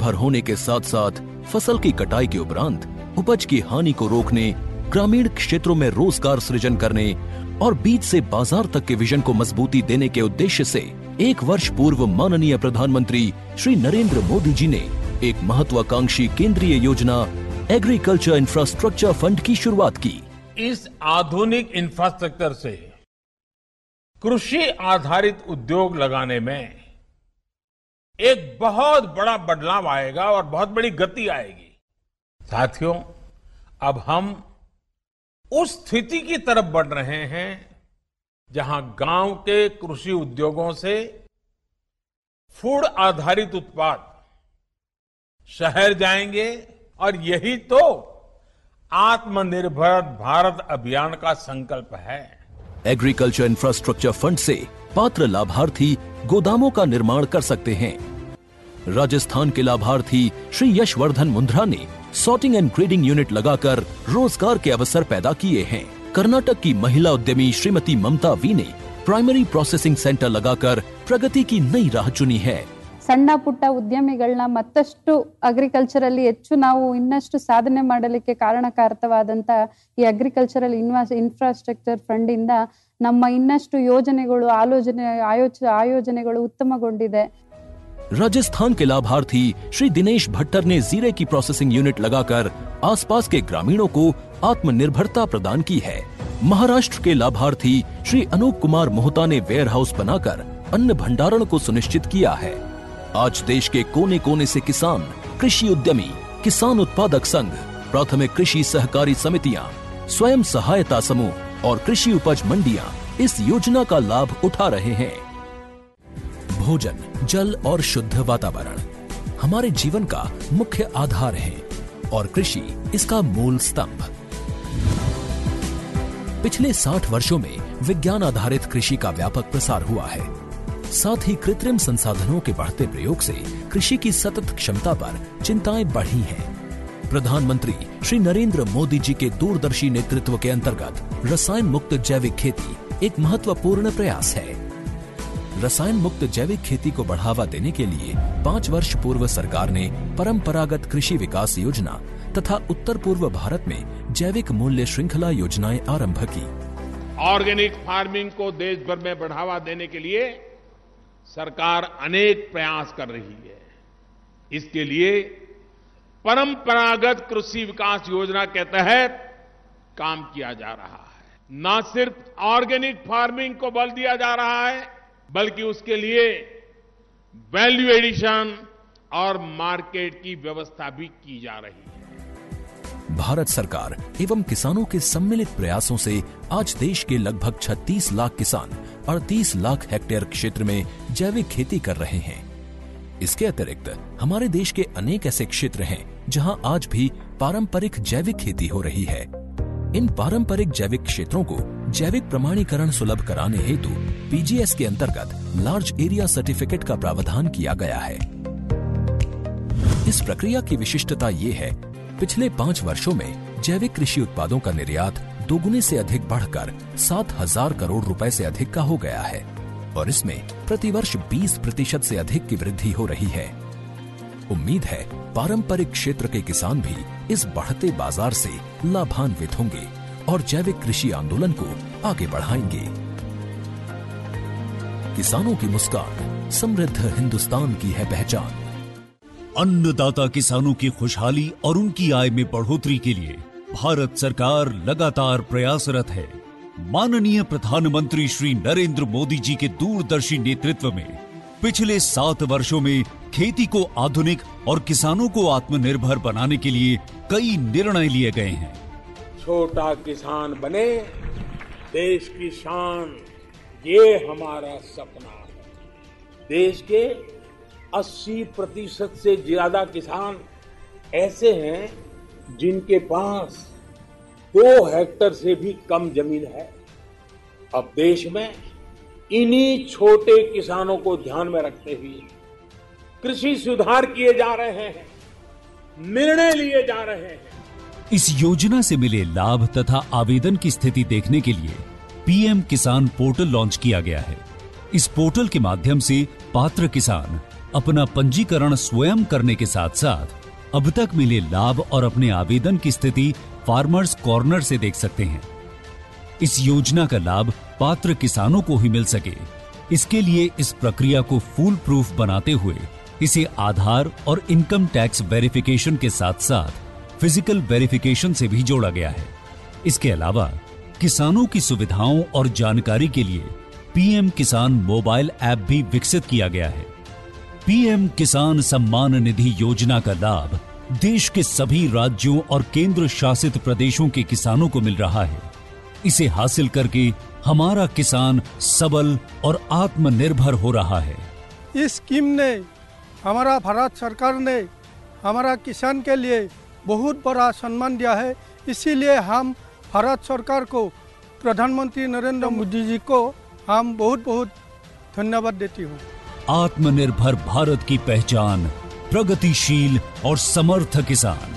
आत्मनिर्भर होने के साथ साथ फसल की कटाई के उपरांत उपज की हानि को रोकने ग्रामीण क्षेत्रों में रोजगार सृजन करने और बीज से बाजार तक के विजन को मजबूती देने के उद्देश्य से एक वर्ष पूर्व माननीय प्रधानमंत्री श्री नरेंद्र मोदी जी ने एक महत्वाकांक्षी केंद्रीय योजना एग्रीकल्चर इंफ्रास्ट्रक्चर फंड की शुरुआत की इस आधुनिक इंफ्रास्ट्रक्चर से कृषि आधारित उद्योग लगाने में एक बहुत बड़ा बदलाव आएगा और बहुत बड़ी गति आएगी साथियों अब हम उस स्थिति की तरफ बढ़ रहे हैं जहां गांव के कृषि उद्योगों से फूड आधारित उत्पाद शहर जाएंगे और यही तो आत्मनिर्भर भारत अभियान का संकल्प है एग्रीकल्चर इंफ्रास्ट्रक्चर फंड से पात्र लाभार्थी गोदामों का निर्माण कर सकते हैं राजस्थान के लाभार्थी श्री यशवर्धन मुंद्रा ने सॉर्टिंग एंड ग्रेडिंग यूनिट लगाकर रोजगार के अवसर पैदा किए हैं कर्नाटक की महिला उद्यमी श्रीमती ममता वी ने प्राइमरी प्रोसेसिंग सेंटर लगाकर प्रगति की नई राह चुनी है ಸಣ್ಣ ಪುಟ್ಟ ಉದ್ಯಮಿಗಳನ್ನ ಮತ್ತಷ್ಟು ಅಗ್ರಿಕಲ್ಚರಲ್ಲಿ ಹೆಚ್ಚು ನಾವು ಇನ್ನಷ್ಟು ಸಾಧನೆ ಮಾಡಲಿಕ್ಕೆ ಕಾರಣಕಾರಕವಾದಂತ ಈ ಅಗ್ರಿಕಲ್ಚರಲ್ ಇನ್ವಾಸ್ ಇನ್ಫ್ರಾಸ್ಟ್ರಕ್ಚರ್ ಫಂಡ್ ಇಂದ ನಮ್ಮ ಇನ್ನಷ್ಟು ಯೋಜನೆಗಳು ಆಲೋಚನೆ ಆಯೋಚ ಆಯೋಜನೆಗಳು ಉತ್ತಮಗೊಂಡಿದೆ राजस्थान के लाभार्थी श्री दिनेश भट्टर ने जीरे की प्रोसेसिंग यूनिट लगाकर आसपास के ग्रामीणों को आत्मनिर्भरता प्रदान की है महाराष्ट्र के लाभार्थी श्री अनूप कुमार मोहता ने वेयर हाउस बनाकर अन्न भंडारण को सुनिश्चित किया है आज देश के कोने कोने से किसान कृषि उद्यमी किसान उत्पादक संघ प्राथमिक कृषि सहकारी समितियां स्वयं सहायता समूह और कृषि उपज मंडियां इस योजना का लाभ उठा रहे हैं भोजन जल और शुद्ध वातावरण हमारे जीवन का मुख्य आधार है और कृषि इसका मूल स्तंभ पिछले 60 वर्षों में विज्ञान आधारित कृषि का व्यापक प्रसार हुआ है साथ ही कृत्रिम संसाधनों के बढ़ते प्रयोग से कृषि की सतत क्षमता पर चिंताएं बढ़ी हैं प्रधानमंत्री श्री नरेंद्र मोदी जी के दूरदर्शी नेतृत्व के अंतर्गत रसायन मुक्त जैविक खेती एक महत्वपूर्ण प्रयास है रसायन मुक्त जैविक खेती को बढ़ावा देने के लिए पाँच वर्ष पूर्व सरकार ने परंपरागत कृषि विकास योजना तथा उत्तर पूर्व भारत में जैविक मूल्य श्रृंखला योजनाएं आरंभ की ऑर्गेनिक फार्मिंग को देश भर में बढ़ावा देने के लिए सरकार अनेक प्रयास कर रही है इसके लिए परंपरागत कृषि विकास योजना के तहत काम किया जा रहा है न सिर्फ ऑर्गेनिक फार्मिंग को बल दिया जा रहा है बल्कि उसके लिए वैल्यू एडिशन और मार्केट की व्यवस्था भी की जा रही है भारत सरकार एवं किसानों के सम्मिलित प्रयासों से आज देश के लगभग 36 लाख किसान 38 लाख हेक्टेयर क्षेत्र में जैविक खेती कर रहे हैं इसके अतिरिक्त हमारे देश के अनेक ऐसे क्षेत्र हैं जहां आज भी पारंपरिक जैविक खेती हो रही है इन पारंपरिक जैविक क्षेत्रों को जैविक प्रमाणीकरण सुलभ कराने हेतु पीजीएस के अंतर्गत लार्ज एरिया सर्टिफिकेट का प्रावधान किया गया है इस प्रक्रिया की विशिष्टता ये है पिछले पाँच वर्षों में जैविक कृषि उत्पादों का निर्यात दोगुने से अधिक बढ़कर सात हजार करोड़ रुपए से अधिक का हो गया है और इसमें प्रतिवर्ष 20 प्रतिशत से अधिक की वृद्धि हो रही है उम्मीद है पारंपरिक क्षेत्र के किसान भी इस बढ़ते बाजार से लाभान्वित होंगे और जैविक कृषि आंदोलन को आगे बढ़ाएंगे किसानों की मुस्कान समृद्ध हिंदुस्तान की है पहचान अन्नदाता किसानों की खुशहाली और उनकी आय में बढ़ोतरी के लिए भारत सरकार लगातार प्रयासरत है माननीय प्रधानमंत्री श्री नरेंद्र मोदी जी के दूरदर्शी नेतृत्व में पिछले सात वर्षों में खेती को आधुनिक और किसानों को आत्मनिर्भर बनाने के लिए कई निर्णय लिए गए हैं छोटा किसान बने देश की शान ये हमारा सपना है देश के 80 प्रतिशत से ज्यादा किसान ऐसे हैं जिनके पास दो हेक्टर से भी कम जमीन है अब देश में इन्हीं छोटे किसानों को ध्यान में रखते हुए कृषि सुधार किए जा रहे हैं निर्णय लिए जा रहे हैं इस योजना से मिले लाभ तथा आवेदन की स्थिति देखने के लिए पीएम किसान पोर्टल लॉन्च किया गया है इस पोर्टल के माध्यम से पात्र किसान अपना पंजीकरण स्वयं करने के साथ साथ अब तक मिले लाभ और अपने आवेदन की स्थिति फार्मर्स कॉर्नर से देख सकते हैं इस योजना का लाभ पात्र किसानों को ही मिल सके इसके लिए इस प्रक्रिया को फूल प्रूफ बनाते हुए इसे आधार और इनकम टैक्स वेरिफिकेशन के साथ साथ फिजिकल वेरिफिकेशन से भी जोड़ा गया है इसके अलावा किसानों की सुविधाओं और जानकारी के लिए पीएम किसान मोबाइल ऐप भी विकसित किया गया है पीएम किसान सम्मान निधि योजना का लाभ देश के सभी राज्यों और केंद्र शासित प्रदेशों के किसानों को मिल रहा है इसे हासिल करके हमारा किसान सबल और आत्मनिर्भर हो रहा है इस स्कीम ने हमारा भारत सरकार ने हमारा किसान के लिए बहुत बड़ा सम्मान दिया है इसीलिए हम भारत सरकार को प्रधानमंत्री नरेंद्र मोदी जी को हम बहुत बहुत धन्यवाद देती हूँ आत्मनिर्भर भारत की पहचान प्रगतिशील और समर्थ किसान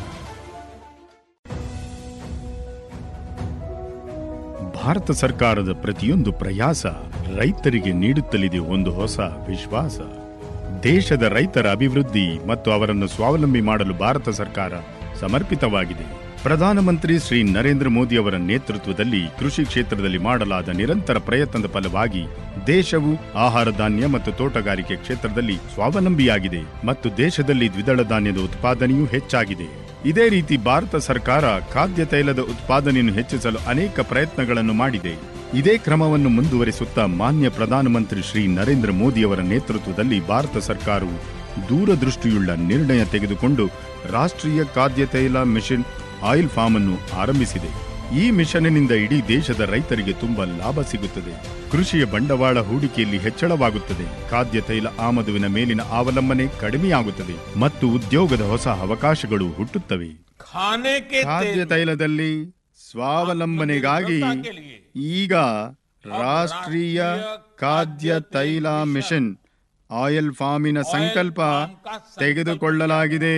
ಭಾರತ ಸರ್ಕಾರದ ಪ್ರತಿಯೊಂದು ಪ್ರಯಾಸ ರೈತರಿಗೆ ನೀಡುತ್ತಲಿದೆ ಒಂದು ಹೊಸ ವಿಶ್ವಾಸ ದೇಶದ ರೈತರ ಅಭಿವೃದ್ಧಿ ಮತ್ತು ಅವರನ್ನು ಸ್ವಾವಲಂಬಿ ಮಾಡಲು ಭಾರತ ಸರ್ಕಾರ ಸಮರ್ಪಿತವಾಗಿದೆ ಪ್ರಧಾನಮಂತ್ರಿ ಶ್ರೀ ನರೇಂದ್ರ ಮೋದಿ ಅವರ ನೇತೃತ್ವದಲ್ಲಿ ಕೃಷಿ ಕ್ಷೇತ್ರದಲ್ಲಿ ಮಾಡಲಾದ ನಿರಂತರ ಪ್ರಯತ್ನದ ಫಲವಾಗಿ ದೇಶವು ಆಹಾರ ಧಾನ್ಯ ಮತ್ತು ತೋಟಗಾರಿಕೆ ಕ್ಷೇತ್ರದಲ್ಲಿ ಸ್ವಾವಲಂಬಿಯಾಗಿದೆ ಮತ್ತು ದೇಶದಲ್ಲಿ ದ್ವಿದಳ ಧಾನ್ಯದ ಉತ್ಪಾದನೆಯೂ ಹೆಚ್ಚಾಗಿದೆ ಇದೇ ರೀತಿ ಭಾರತ ಸರ್ಕಾರ ಖಾದ್ಯ ತೈಲದ ಉತ್ಪಾದನೆಯನ್ನು ಹೆಚ್ಚಿಸಲು ಅನೇಕ ಪ್ರಯತ್ನಗಳನ್ನು ಮಾಡಿದೆ ಇದೇ ಕ್ರಮವನ್ನು ಮುಂದುವರಿಸುತ್ತಾ ಮಾನ್ಯ ಪ್ರಧಾನಮಂತ್ರಿ ಶ್ರೀ ನರೇಂದ್ರ ಮೋದಿಯವರ ನೇತೃತ್ವದಲ್ಲಿ ಭಾರತ ಸರ್ಕಾರವು ದೂರದೃಷ್ಟಿಯುಳ್ಳ ನಿರ್ಣಯ ತೆಗೆದುಕೊಂಡು ರಾಷ್ಟ್ರೀಯ ಖಾದ್ಯ ತೈಲ ಮಿಷನ್ ಆಯಿಲ್ ಫಾರ್ಮ್ ಅನ್ನು ಆರಂಭಿಸಿದೆ ಈ ಮಿಷನ್ನಿಂದ ಇಡೀ ದೇಶದ ರೈತರಿಗೆ ತುಂಬಾ ಲಾಭ ಸಿಗುತ್ತದೆ ಕೃಷಿಯ ಬಂಡವಾಳ ಹೂಡಿಕೆಯಲ್ಲಿ ಹೆಚ್ಚಳವಾಗುತ್ತದೆ ಖಾದ್ಯ ತೈಲ ಆಮದುವಿನ ಮೇಲಿನ ಅವಲಂಬನೆ ಕಡಿಮೆಯಾಗುತ್ತದೆ ಮತ್ತು ಉದ್ಯೋಗದ ಹೊಸ ಅವಕಾಶಗಳು ಹುಟ್ಟುತ್ತವೆ खाने के ಖಾದ್ಯ तेल ತೈಲದಲ್ಲಿ ಸ್ವಾವಲಂಬನೆಗಾಗಿ ಈಗ ರಾಷ್ಟ್ರೀಯ ಖಾದ್ಯ ತೈಲ ಮಿಷನ್ ಆಯಿಲ್ ಫಾರ್ಮಿನ ಸಂಕಲ್ಪ ತೆಗೆದುಕೊಳ್ಳಲಾಗಿದೆ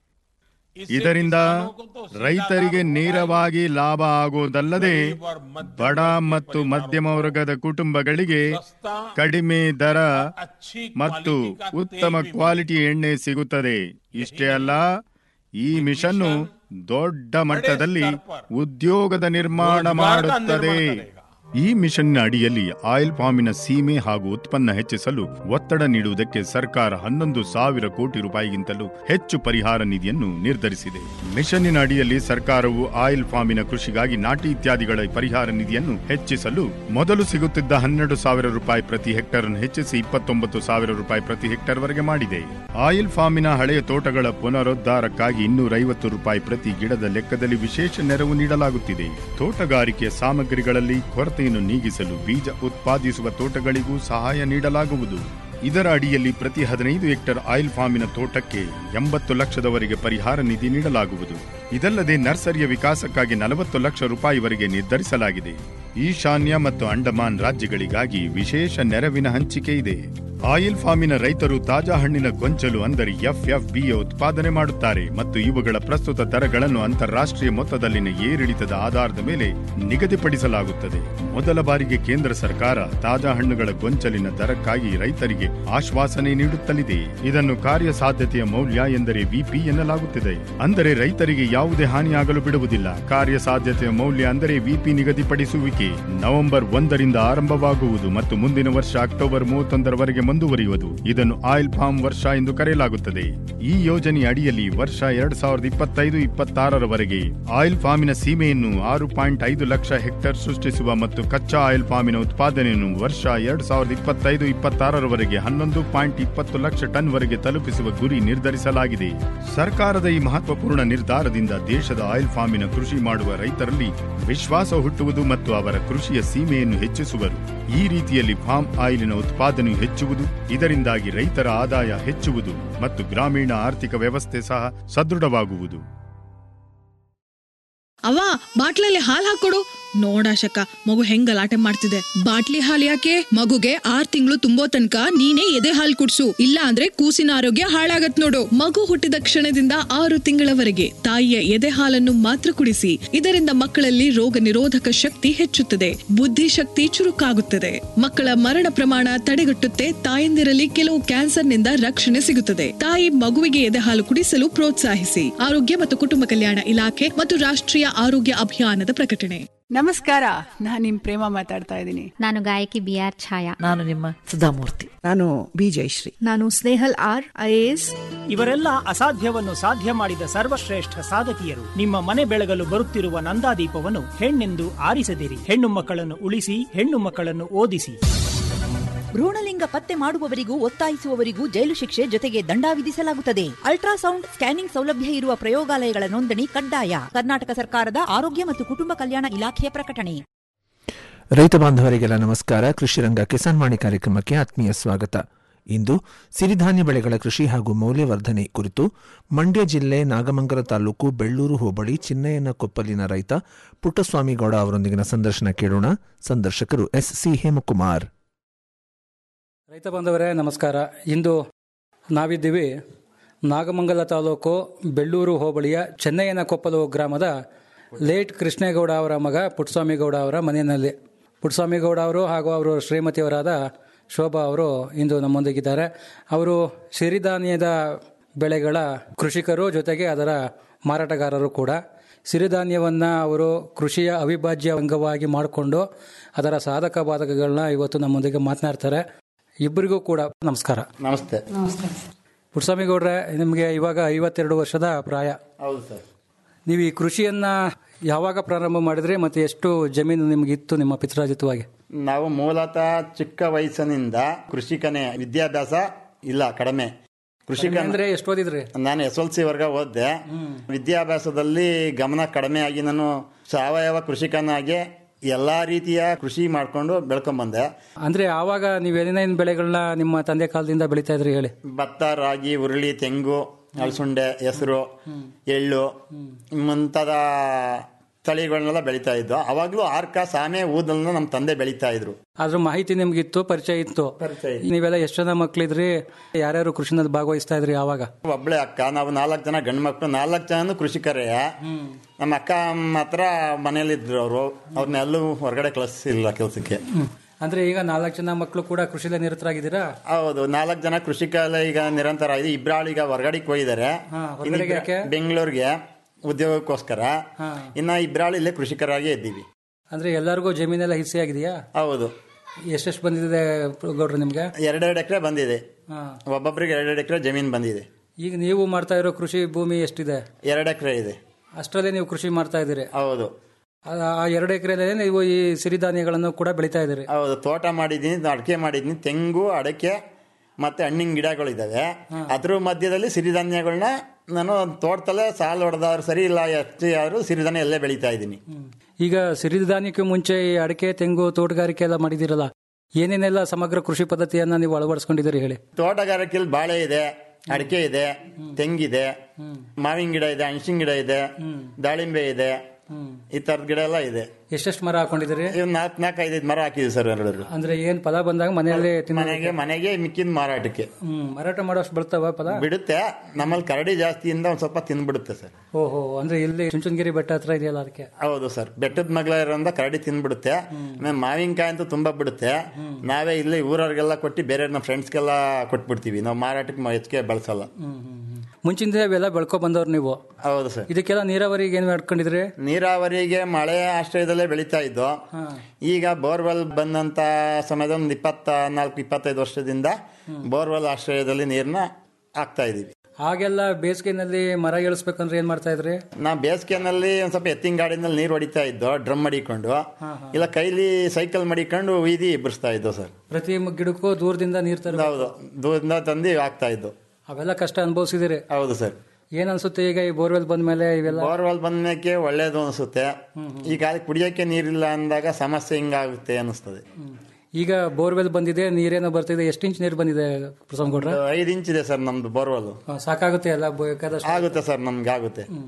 ಇದರಿಂದ ರೈತರಿಗೆ ನೇರವಾಗಿ ಲಾಭ ಆಗುವುದಲ್ಲದೆ ಬಡ ಮತ್ತು ಮಧ್ಯಮ ವರ್ಗದ ಕುಟುಂಬಗಳಿಗೆ ಕಡಿಮೆ ದರ ಮತ್ತು ಉತ್ತಮ ಕ್ವಾಲಿಟಿ ಎಣ್ಣೆ ಸಿಗುತ್ತದೆ ಇಷ್ಟೇ ಅಲ್ಲ ಈ ಮಿಷನ್ನು ದೊಡ್ಡ ಮಟ್ಟದಲ್ಲಿ ಉದ್ಯೋಗದ ನಿರ್ಮಾಣ ಮಾಡುತ್ತದೆ ಈ ಮಿಷನ್ನ ಅಡಿಯಲ್ಲಿ ಆಯಿಲ್ ಪಾಮಿನ ಸೀಮೆ ಹಾಗೂ ಉತ್ಪನ್ನ ಹೆಚ್ಚಿಸಲು ಒತ್ತಡ ನೀಡುವುದಕ್ಕೆ ಸರ್ಕಾರ ಹನ್ನೊಂದು ಸಾವಿರ ಕೋಟಿ ರೂಪಾಯಿಗಿಂತಲೂ ಹೆಚ್ಚು ಪರಿಹಾರ ನಿಧಿಯನ್ನು ನಿರ್ಧರಿಸಿದೆ ಮಿಷನ್ನಿನ ಅಡಿಯಲ್ಲಿ ಸರ್ಕಾರವು ಆಯಿಲ್ ಫಾರ್ಮಿನ ಕೃಷಿಗಾಗಿ ನಾಟಿ ಇತ್ಯಾದಿಗಳ ಪರಿಹಾರ ನಿಧಿಯನ್ನು ಹೆಚ್ಚಿಸಲು ಮೊದಲು ಸಿಗುತ್ತಿದ್ದ ಹನ್ನೆರಡು ಸಾವಿರ ರೂಪಾಯಿ ಪ್ರತಿ ಹೆಕ್ಟರ್ ಅನ್ನು ಹೆಚ್ಚಿಸಿ ಇಪ್ಪತ್ತೊಂಬತ್ತು ಸಾವಿರ ರೂಪಾಯಿ ಪ್ರತಿ ಹೆಕ್ಟರ್ ವರೆಗೆ ಮಾಡಿದೆ ಆಯಿಲ್ ಫಾರ್ಮಿನ ಹಳೆಯ ತೋಟಗಳ ಪುನರುದ್ಧಾರಕ್ಕಾಗಿ ಇನ್ನೂರೈವತ್ತು ರೂಪಾಯಿ ಪ್ರತಿ ಗಿಡದ ಲೆಕ್ಕದಲ್ಲಿ ವಿಶೇಷ ನೆರವು ನೀಡಲಾಗುತ್ತಿದೆ ತೋಟಗಾರಿಕೆಯ ಸಾಮಗ್ರಿಗಳಲ್ಲಿ ಕೊರತೆಯನ್ನು ನೀಗಿಸಲು ಬೀಜ ಉತ್ಪಾದಿಸುವ ತೋಟಗಳಿಗೂ ಸಹಾಯ ನೀಡಲಾಗುವುದು ಇದರ ಅಡಿಯಲ್ಲಿ ಪ್ರತಿ ಹದಿನೈದು ಹೆಕ್ಟರ್ ಆಯಿಲ್ ಫಾರ್ಮಿನ ತೋಟಕ್ಕೆ ಎಂಬತ್ತು ಲಕ್ಷದವರೆಗೆ ಪರಿಹಾರ ನಿಧಿ ನೀಡಲಾಗುವುದು ಇದಲ್ಲದೆ ನರ್ಸರಿಯ ವಿಕಾಸಕ್ಕಾಗಿ ನಲವತ್ತು ಲಕ್ಷ ರೂಪಾಯಿವರೆಗೆ ನಿರ್ಧರಿಸಲಾಗಿದೆ ಈಶಾನ್ಯ ಮತ್ತು ಅಂಡಮಾನ್ ರಾಜ್ಯಗಳಿಗಾಗಿ ವಿಶೇಷ ನೆರವಿನ ಹಂಚಿಕೆ ಇದೆ ಆಯಿಲ್ ಫಾರ್ಮಿನ ರೈತರು ತಾಜಾ ಹಣ್ಣಿನ ಗೊಂಚಲು ಅಂದರೆ ಎಫ್ಎಫ್ಬಿಯ ಉತ್ಪಾದನೆ ಮಾಡುತ್ತಾರೆ ಮತ್ತು ಇವುಗಳ ಪ್ರಸ್ತುತ ದರಗಳನ್ನು ಅಂತಾರಾಷ್ಟ್ರೀಯ ಮೊತ್ತದಲ್ಲಿನ ಏರಿಳಿತದ ಆಧಾರದ ಮೇಲೆ ನಿಗದಿಪಡಿಸಲಾಗುತ್ತದೆ ಮೊದಲ ಬಾರಿಗೆ ಕೇಂದ್ರ ಸರ್ಕಾರ ತಾಜಾ ಹಣ್ಣುಗಳ ಗೊಂಚಲಿನ ದರಕ್ಕಾಗಿ ರೈತರಿಗೆ ಆಶ್ವಾಸನೆ ನೀಡುತ್ತಲಿದೆ ಇದನ್ನು ಕಾರ್ಯಸಾಧ್ಯತೆಯ ಮೌಲ್ಯ ಎಂದರೆ ವಿಪಿ ಎನ್ನಲಾಗುತ್ತಿದೆ ಅಂದರೆ ರೈತರಿಗೆ ಯಾವುದೇ ಹಾನಿಯಾಗಲು ಬಿಡುವುದಿಲ್ಲ ಕಾರ್ಯಸಾಧ್ಯತೆಯ ಮೌಲ್ಯ ಅಂದರೆ ವಿಪಿ ನಿಗದಿಪಡಿಸುವಿಕೆ ನವೆಂಬರ್ ಒಂದರಿಂದ ಆರಂಭವಾಗುವುದು ಮತ್ತು ಮುಂದಿನ ವರ್ಷ ಅಕ್ಟೋಬರ್ ಮೂವತ್ತೊಂದರವರೆಗೆ ಮುಂದುವರಿಯುವುದು ಇದನ್ನು ಆಯಿಲ್ ಫಾರ್ಮ್ ವರ್ಷ ಎಂದು ಕರೆಯಲಾಗುತ್ತದೆ ಈ ಯೋಜನೆಯ ಅಡಿಯಲ್ಲಿ ವರ್ಷ ಎರಡ್ ಸಾವಿರದ ಇಪ್ಪತ್ತೈದು ಇಪ್ಪತ್ತಾರರವರೆಗೆ ಆಯಿಲ್ ಫಾರ್ಮಿನ ಸೀಮೆಯನ್ನು ಆರು ಪಾಯಿಂಟ್ ಐದು ಲಕ್ಷ ಹೆಕ್ಟೇರ್ ಸೃಷ್ಟಿಸುವ ಮತ್ತು ಕಚ್ಚಾ ಆಯಿಲ್ ಫಾರ್ಮಿನ ಉತ್ಪಾದನೆಯನ್ನು ವರ್ಷ ಎರಡ್ ಸಾವಿರದ ಇಪ್ಪತ್ತೈದು ಇಪ್ಪತ್ತಾರರವರೆಗೆ ಹನ್ನೊಂದು ಪಾಯಿಂಟ್ ಇಪ್ಪತ್ತು ಲಕ್ಷ ಟನ್ ವರೆಗೆ ತಲುಪಿಸುವ ಗುರಿ ನಿರ್ಧರಿಸಲಾಗಿದೆ ಸರ್ಕಾರದ ಈ ಮಹತ್ವಪೂರ್ಣ ನಿರ್ಧಾರದಿಂದ ದೇಶದ ಆಯಿಲ್ ಫಾರ್ಮಿನ ಕೃಷಿ ಮಾಡುವ ರೈತರಲ್ಲಿ ವಿಶ್ವಾಸ ಹುಟ್ಟುವುದು ಮತ್ತು ಅವರ ಕೃಷಿಯ ಸೀಮೆಯನ್ನು ಹೆಚ್ಚಿಸುವರು ಈ ರೀತಿಯಲ್ಲಿ ಫಾರ್ಮ್ ಆಯಿಲಿನ ಉತ್ಪಾದನೆಯು ಹೆಚ್ಚುವುದು ಇದರಿಂದಾಗಿ ರೈತರ ಆದಾಯ ಹೆಚ್ಚುವುದು ಮತ್ತು ಗ್ರಾಮೀಣ ಆರ್ಥಿಕ ವ್ಯವಸ್ಥೆ ಸಹ ಸದೃಢವಾಗುವುದು ಅವ್ವ ಬಾಟ್ಲಲ್ಲಿ ಹಾಲ್ ಹಾಕೊಡು ನೋಡಾಶಕ ಮಗು ಹೆಂಗ್ ಗಲಾಟೆ ಮಾಡ್ತಿದೆ ಬಾಟ್ಲಿ ಹಾಲ್ ಯಾಕೆ ಮಗುಗೆ ಆರ್ ತಿಂಗಳು ತುಂಬೋ ತನಕ ನೀನೇ ಎದೆ ಹಾಲ್ ಕುಡ್ಸು ಇಲ್ಲ ಅಂದ್ರೆ ಕೂಸಿನ ಆರೋಗ್ಯ ಹಾಳಾಗತ್ ನೋಡು ಮಗು ಹುಟ್ಟಿದ ಕ್ಷಣದಿಂದ ಆರು ತಿಂಗಳವರೆಗೆ ತಾಯಿಯ ಎದೆ ಹಾಲನ್ನು ಮಾತ್ರ ಕುಡಿಸಿ ಇದರಿಂದ ಮಕ್ಕಳಲ್ಲಿ ರೋಗ ನಿರೋಧಕ ಶಕ್ತಿ ಹೆಚ್ಚುತ್ತದೆ ಬುದ್ಧಿಶಕ್ತಿ ಚುರುಕಾಗುತ್ತದೆ ಮಕ್ಕಳ ಮರಣ ಪ್ರಮಾಣ ತಡೆಗಟ್ಟುತ್ತೆ ತಾಯಂದಿರಲ್ಲಿ ಕೆಲವು ಕ್ಯಾನ್ಸರ್ನಿಂದ ರಕ್ಷಣೆ ಸಿಗುತ್ತದೆ ತಾಯಿ ಮಗುವಿಗೆ ಎದೆ ಹಾಲು ಕುಡಿಸಲು ಪ್ರೋತ್ಸಾಹಿಸಿ ಆರೋಗ್ಯ ಮತ್ತು ಕುಟುಂಬ ಕಲ್ಯಾಣ ಇಲಾಖೆ ಮತ್ತು ರಾಷ್ಟ್ರೀಯ ಆರೋಗ್ಯ ಅಭಿಯಾನದ ಪ್ರಕಟಣೆ ನಮಸ್ಕಾರ ನಾನು ನಿಮ್ ಪ್ರೇಮ ಮಾತಾಡ್ತಾ ಇದ್ದೀನಿ ನಾನು ಗಾಯಕಿ ಬಿ ಆರ್ ಛಾಯಾ ನಾನು ನಿಮ್ಮ ಸುಧಾಮೂರ್ತಿ ನಾನು ಬಿ ಜಯಶ್ರೀ ನಾನು ಸ್ನೇಹಲ್ ಆರ್ ಐಎಎಸ್ ಇವರೆಲ್ಲ ಅಸಾಧ್ಯವನ್ನು ಸಾಧ್ಯ ಮಾಡಿದ ಸರ್ವಶ್ರೇಷ್ಠ ಸಾಧಕಿಯರು ನಿಮ್ಮ ಮನೆ ಬೆಳಗಲು ಬರುತ್ತಿರುವ ನಂದಾದೀಪವನ್ನು ಹೆಣ್ಣೆಂದು ಆರಿಸದಿರಿ ಹೆಣ್ಣು ಮಕ್ಕಳನ್ನು ಉಳಿಸಿ ಹೆಣ್ಣು ಮಕ್ಕಳನ್ನು ಓದಿಸಿ ಭ್ರೂಣಲಿಂಗ ಪತ್ತೆ ಮಾಡುವವರಿಗೂ ಒತ್ತಾಯಿಸುವವರಿಗೂ ಜೈಲು ಶಿಕ್ಷೆ ಜೊತೆಗೆ ದಂಡ ವಿಧಿಸಲಾಗುತ್ತದೆ ಅಲ್ಟ್ರಾಸೌಂಡ್ ಸ್ಕ್ಯಾನಿಂಗ್ ಸೌಲಭ್ಯ ಇರುವ ಪ್ರಯೋಗಾಲಯಗಳ ನೋಂದಣಿ ಕಡ್ಡಾಯ ಕರ್ನಾಟಕ ಸರ್ಕಾರದ ಆರೋಗ್ಯ ಮತ್ತು ಕುಟುಂಬ ಕಲ್ಯಾಣ ಇಲಾಖೆಯ ಪ್ರಕಟಣೆ ರೈತ ಬಾಂಧವರಿಗೆಲ್ಲ ನಮಸ್ಕಾರ ಕೃಷಿರಂಗ ಕಿಸಾನ್ ವಾಣಿ ಕಾರ್ಯಕ್ರಮಕ್ಕೆ ಆತ್ಮೀಯ ಸ್ವಾಗತ ಇಂದು ಸಿರಿಧಾನ್ಯ ಬೆಳೆಗಳ ಕೃಷಿ ಹಾಗೂ ಮೌಲ್ಯವರ್ಧನೆ ಕುರಿತು ಮಂಡ್ಯ ಜಿಲ್ಲೆ ನಾಗಮಂಗಲ ತಾಲೂಕು ಬೆಳ್ಳೂರು ಹೋಬಳಿ ಚಿನ್ನಯ್ಯನ ಕೊಪ್ಪಲಿನ ರೈತ ಪುಟ್ಟಸ್ವಾಮಿಗೌಡ ಅವರೊಂದಿಗಿನ ಸಂದರ್ಶನ ಕೇಳೋಣ ಸಂದರ್ಶಕರು ಎಸ್ ಸಿ ಹೇಮಕುಮಾರ್ ರೈತ ಬಾಂಧವರೇ ನಮಸ್ಕಾರ ಇಂದು ನಾವಿದ್ದೀವಿ ನಾಗಮಂಗಲ ತಾಲೂಕು ಬೆಳ್ಳೂರು ಹೋಬಳಿಯ ಚೆನ್ನಯ್ಯನ ಕೊಪ್ಪಲು ಗ್ರಾಮದ ಲೇಟ್ ಕೃಷ್ಣೇಗೌಡ ಅವರ ಮಗ ಪುಟ್ಟಸ್ವಾಮಿಗೌಡ ಅವರ ಮನೆಯಲ್ಲಿ ಪುಟ್ಟಸ್ವಾಮಿಗೌಡ ಅವರು ಹಾಗೂ ಅವರು ಶ್ರೀಮತಿಯವರಾದ ಶೋಭಾ ಅವರು ಇಂದು ನಮ್ಮೊಂದಿಗಿದ್ದಾರೆ ಅವರು ಸಿರಿಧಾನ್ಯದ ಬೆಳೆಗಳ ಕೃಷಿಕರು ಜೊತೆಗೆ ಅದರ ಮಾರಾಟಗಾರರು ಕೂಡ ಸಿರಿಧಾನ್ಯವನ್ನು ಅವರು ಕೃಷಿಯ ಅವಿಭಾಜ್ಯ ಅಂಗವಾಗಿ ಮಾಡಿಕೊಂಡು ಅದರ ಸಾಧಕ ಬಾಧಕಗಳನ್ನ ಇವತ್ತು ನಮ್ಮೊಂದಿಗೆ ಮಾತನಾಡ್ತಾರೆ ಇಬ್ಬರಿಗೂ ಕೂಡ ನಮಸ್ಕಾರ ನಮಸ್ತೆ ಪುಟ್ಟಸ್ವಾಮಿಗೌಡ್ರೆ ನಿಮಗೆ ಇವಾಗ ಐವತ್ತೆರಡು ವರ್ಷದ ಪ್ರಾಯ ಹೌದು ಸರ್ ನೀವು ಈ ಕೃಷಿಯನ್ನ ಯಾವಾಗ ಪ್ರಾರಂಭ ಮಾಡಿದ್ರಿ ಮತ್ತೆ ಎಷ್ಟು ಜಮೀನು ನಿಮಗಿತ್ತು ನಿಮ್ಮ ಪಿತ್ರಾಜಿತವಾಗಿ ನಾವು ಮೂಲತಃ ಚಿಕ್ಕ ವಯಸ್ಸಿನಿಂದ ಕೃಷಿಕನೇ ವಿದ್ಯಾಭ್ಯಾಸ ಇಲ್ಲ ಕಡಿಮೆ ಕೃಷಿಕ ಅಂದ್ರೆ ಎಷ್ಟು ಓದಿದ್ರಿ ನಾನು ಎಸ್ ಎಲ್ ಸಿ ವರ್ಗ ಓದಿದೆ ವಿದ್ಯಾಭ್ಯಾಸದಲ್ಲಿ ಗಮನ ಕಡಿಮೆ ಆಗಿ ನಾನು ಸಾವಯವ ಕೃಷಿಕನಾಗಿ ಎಲ್ಲಾ ರೀತಿಯ ಕೃಷಿ ಮಾಡ್ಕೊಂಡು ಬೆಳ್ಕೊಂಬಂದೆ ಅಂದ್ರೆ ಆವಾಗ ನೀವು ಏನೇನೇನು ಬೆಳೆಗಳನ್ನ ನಿಮ್ಮ ತಂದೆ ಕಾಲದಿಂದ ಬೆಳೀತಾ ಇದ್ರಿ ಹೇಳಿ ಭತ್ತ ರಾಗಿ ಉರುಳಿ ತೆಂಗು ಅಲಸುಂಡೆ ಹೆಸರು ಎಳ್ಳು ಮುಂತಾದ ತಳಿಗಳನ್ನೆಲ್ಲ ಬೆಳೀತಾ ಇದ್ದು ಅವಾಗ್ಲೂ ಆರ್ಕ ಸಾಮೆ ಊದಲ್ನ ನಮ್ಮ ತಂದೆ ಬೆಳೀತಾ ಇದ್ರು ಅದ್ರ ಮಾಹಿತಿ ನಿಮ್ಗಿತ್ತು ಪರಿಚಯ ಇತ್ತು ಪರಿಚಯ ನೀವೆಲ್ಲ ಎಷ್ಟು ಜನ ಮಕ್ಳಿದ್ರಿ ಯಾರ್ಯಾರು ಕೃಷಿನಲ್ಲಿ ಭಾಗವಹಿಸ್ತಾ ಇದ್ರಿ ಆವಾಗ ಒಬ್ಳೆ ಅಕ್ಕ ನಾವು ನಾಲ್ಕು ಜನ ಗಂಡು ಮಕ್ಕಳು ನಾಲ್ಕು ಜನನು ಕೃಷಿಕರೇ ನಮ್ಮ ಅಕ್ಕ ಮಾತ್ರ ಮನೇಲಿದ್ರು ಅವರು ಅವ್ರನ್ನೆಲ್ಲೂ ಹೊರಗಡೆ ಕಳಿಸಿಲ್ಲ ಕೆಲಸಕ್ಕೆ ಅಂದ್ರೆ ಈಗ ನಾಲ್ಕು ಜನ ಮಕ್ಕಳು ಕೂಡ ಕೃಷಿಲೇ ನಿರತರಾಗಿದ್ದೀರಾ ಹೌದು ನಾಲ್ಕು ಜನ ಕೃಷಿಕಲ್ಲ ಈಗ ನಿರಂತರ ಇದೆ ಇಬ್ರಾಳು ಈಗ ಹೊರಗಡೆಗೆ ಹೋಗಿದ್ದಾರೆ ಹೊರ್ಗಡೆಗೆ ಯಾಕೆ? ಬೆಂಗಳೂರಿಗೆ ಉದ್ಯೋಗಕ್ಕೋಸ್ಕರ ಇನ್ನ ಇಬ್ರಾಳು ಇಲ್ಲೇ ಕೃಷಿಕರಾಗಿ ಇದ್ದೀವಿ ಅಂದ್ರೆ ಎಲ್ಲರಿಗೂ ಜಮೀನೆಲ್ಲ ಹಿಸ್ಸಿ ಆಗಿದೆಯಾ ಹೌದು ಎಷ್ಟೆಷ್ಟು ಬಂದಿದೆ ಗೌಡ್ರು ನಿಮ್ಗೆ ಎರಡೆರಡು ಎಕರೆ ಬಂದಿದೆ ಹಾ. ಒಬ್ಬೊಬ್ಬರಿಗೆ ಎರಡೆರಡು ಎಕರೆ ಜಮೀನು ಬಂದಿದೆ ಈಗ ನೀವು ಮಾಡ್ತಾ ಇರೋ ಕೃಷಿ ಭೂಮಿ ಎಷ್ಟಿದೆ ಎರಡು ಎಕರೆ ಇದೆ ಅಷ್ಟರಲ್ಲೇ ನೀವು ಕೃಷಿ ಮಾಡ್ತಾ ಇದ್ದೀರಿ ಹೌದು ಆ ಆ ಎರಡು ಎಕರೆಲೇ ನೀವು ಈ ಸಿರಿಧಾನ್ಯಗಳನ್ನು ಕೂಡ ಬೆಳೀತಾ ಇದ್ದೀರಿ ಹೌದು ತೋಟ ಮಾಡಿದ್ದೀನಿ ಅಡಿಕೆ ಮಾಡಿದ್ದೀನಿ ತೆಂಗು ಅಡಕೆ ಮತ್ತೆ ಹಣ್ಣಿನ ಗಿಡಗಳಿದ್ದಾವೆ ಅದ್ರ ಮಧ್ಯದಲ್ಲಿ ಸಿರಿಧಾನ್ಯಗಳನ್ನ ನಾನು ತೋಟದಲ್ಲೇ ಸಾಲು ಹೊಡೆದವ್ರು ಸರಿ ಇಲ್ಲ ಎಷ್ಟು ಆದ್ರೂ ಸಿರಿಧಾನ್ಯ ಎಲ್ಲೇ ಬೆಳೀತಾ ಇದ್ದೀನಿ ಈಗ ಸಿರಿಧಾನ್ಯಕ್ಕೆ ಮುಂಚೆ ಈ ಅಡಿಕೆ ತೆಂಗು ತೋಟಗಾರಿಕೆ ಎಲ್ಲ ಮಾಡಿದಿರಲ್ಲ ಏನೇನೆಲ್ಲ ಸಮಗ್ರ ಕೃಷಿ ಪದ್ಧತಿಯನ್ನ ನೀವು ಅಳವಡಿಸ್ಕೊಂಡಿದ್ದೀರಿ ಹೇಳಿ ತೋಟಗಾರಿಕೆಯಲ್ಲಿ ಬಾಳೆ ಇದೆ ಅಡಿಕೆ ಇದೆ ತೆಂಗಿದೆ ಮಾವಿನ ಗಿಡ ಇದೆ ಹಣಸಿನ ಗಿಡ ಇದೆ ದಾಳಿಂಬೆ ಇದೆ ಈ ತರದ ಗಿಡ ಎಲ್ಲ ಇದೆ ಎಷ್ಟೆಷ್ಟು ಮರ ಹಾಕೊಂಡಿದ್ದೀರಿ ಇವ್ ನಾಲ್ಕು ನಾಲ್ಕು ಐದೈದು ಮರ ಹಾಕಿದ್ವಿ ಸರ್ ಎರಡು ಅಂದ್ರೆ ಏನ್ ಫಲ ಬಂದಾಗ ಮನೆಯಲ್ಲಿ ತಿನ್ನೋ- ಮನೆಗೆ ಮನೆಗೆ ಮಿಕ್ಕಿದ ಮಾರಾಟಕ್ಕೆ ಹ್ಮ್ ಮಾರಾಟ ಮಾಡೋಷ್ಟು ಬರ್ತವ ಫಲ ಬಿಡುತ್ತೆ ನಮ್ಮಲ್ಲಿ ಕರಡಿ ಜಾಸ್ತಿಯಿಂದ ಒಂದ್ ಸ್ವಲ್ಪ ತಿನ್ಬಿಡುತ್ತೆ ಸರ್ ಓಹೋ ಅಂದ್ರೆ ಇಲ್ಲಿ ಚುಂಚನಗಿರಿ ಬೆಟ್ಟ ಹತ್ರ ಇದೆಯಲ್ಲ ಅದಕ್ಕೆ ಹೌದು ಸರ್ ಬೆಟ್ಟದ ಮಗ್ಲ ಇರೋದ್ರಿಂದ ಕರಡಿ ತಿನ್ಬಿಡುತ್ತೆ ಆಮೇಲೆ ಮಾವಿನಕಾಯಿ ಅಂತೂ ತುಂಬಾ ಬಿಡುತ್ತೆ ನಾವೇ ಇಲ್ಲಿ ಊರವ್ರಿಗೆಲ್ಲ ಕೊಟ್ಟು ಬೇರೆ ನಮ್ಮ ಫ್ರೆಂಡ್ಸ್ಗೆಲ್ಲ ಕೊಟ್ಬಿಡ್ತೀವಿ ನಾವು ಮಾರಾಟಕ್ಕೆ ಮ- ಹೆಚ್ಚಿಗೆ ಬಳಸಲ್ಲ ಮುಂಚಿಂದ ಇವೆಲ್ಲ ಬೆಳ್ಕೊ ಬಂದವ್ರು ನೀವು ಹೌದು ಸರ್ ಇದಕ್ಕೆಲ್ಲ ನೀರಾವರಿಗೆ ಏನ್ ಮಾಡ್ಕೊಂಡಿದ್ರಿ ನೀರಾವರಿಗೆ ಮಳೆ ಆಶ್ರಯದಲ್ಲೇ ಬೆಳೀತಾ ಇದ್ದು ಈಗ ಬೋರ್ವೆಲ್ ಬಂದಂತ ಸಮಯದ ಒಂದು ಇಪ್ಪತ್ತ ನಾಲ್ಕು ಇಪ್ಪತ್ತೈದು ವರ್ಷದಿಂದ ಬೋರ್ವೆಲ್ ಆಶ್ರಯದಲ್ಲಿ ನೀರನ್ನ ಹಾಕ್ತಾ ಇದೀವಿ ಹಾಗೆಲ್ಲ ಬೇಸಿಗೆನಲ್ಲಿ ಮರ ಇಳಿಸ್ಬೇಕಂದ್ರೆ ಏನ್ ಮಾಡ್ತಾ ಇದ್ರಿ ನಾ ಬೇಸಿಗೆನಲ್ಲಿ ಒಂದ್ ಸ್ವಲ್ಪ ಎತ್ತಿನ ಗಾಡಿನಲ್ಲಿ ನೀರು ಹೊಡಿತಾ ಇದ್ದೋ ಡ್ರಮ್ ಮಡಿಕೊಂಡು ಇಲ್ಲ ಕೈಲಿ ಸೈಕಲ್ ಮಡಿಕೊಂಡು ವೀದಿ ಇಬ್ಬರಿಸ್ತಾ ಇದ್ದೋ ಸರ್ ಪ್ರತಿ ಮ- ಗಿಡಕ್ಕೂ ದೂರದಿಂದ ನೀರ್ ತರ ಹೌದು ದೂರದಿಂದ ತಂದು ಹಾಕ್ತಾ ಇದ್ದು ಅವೆಲ್ಲ ಕಷ್ಟ ಅನುಭವಿಸಿದಿರಿ ಹೌದು ಸರ್ ಏನ್ ಅನ್ಸುತ್ತೆ ಈಗ ಈ ಬೋರ್ವೆಲ್ ಬಂದ್ಮೇಲೆ ಇವೆಲ್ಲ ಬೋರ್ವೆಲ್ ಬಂದ್ಮೇಲೆ ಒಳ್ಳೇದು ಅನಿಸುತ್ತೆ ಈಗ ಅಲ್ಲಿ ಕುಡಿಯೋಕೆ ನೀರಿಲ್ಲ ಅಂದಾಗ ಸಮಸ್ಯೆ ಹಿಂಗಾಗುತ್ತೆ ಅನಿಸ್ತದೆ ಈಗ ಬೋರ್ವೆಲ್ ಬಂದಿದೆ ನೀರೇನೋ ಬರ್ತಿದೆ ಎಷ್ಟು ಇಂಚ್ ನೀರು ಬಂದಿದೆ ಪ್ರಸಂಗೌಡ್ರ ಐದು ಇಂಚ್ ಇದೆ ಸರ್ ನಮ್ದು ಬೋರ್ವೆಲ್ ಸಾಕಾಗುತ್ತೆ ಎಲ್ಲ ಬೇಕಾದಷ್ಟು ಆಗುತ್ತೆ ಸರ್ ನಮ್ಗೆ ಆಗುತ್ತೆ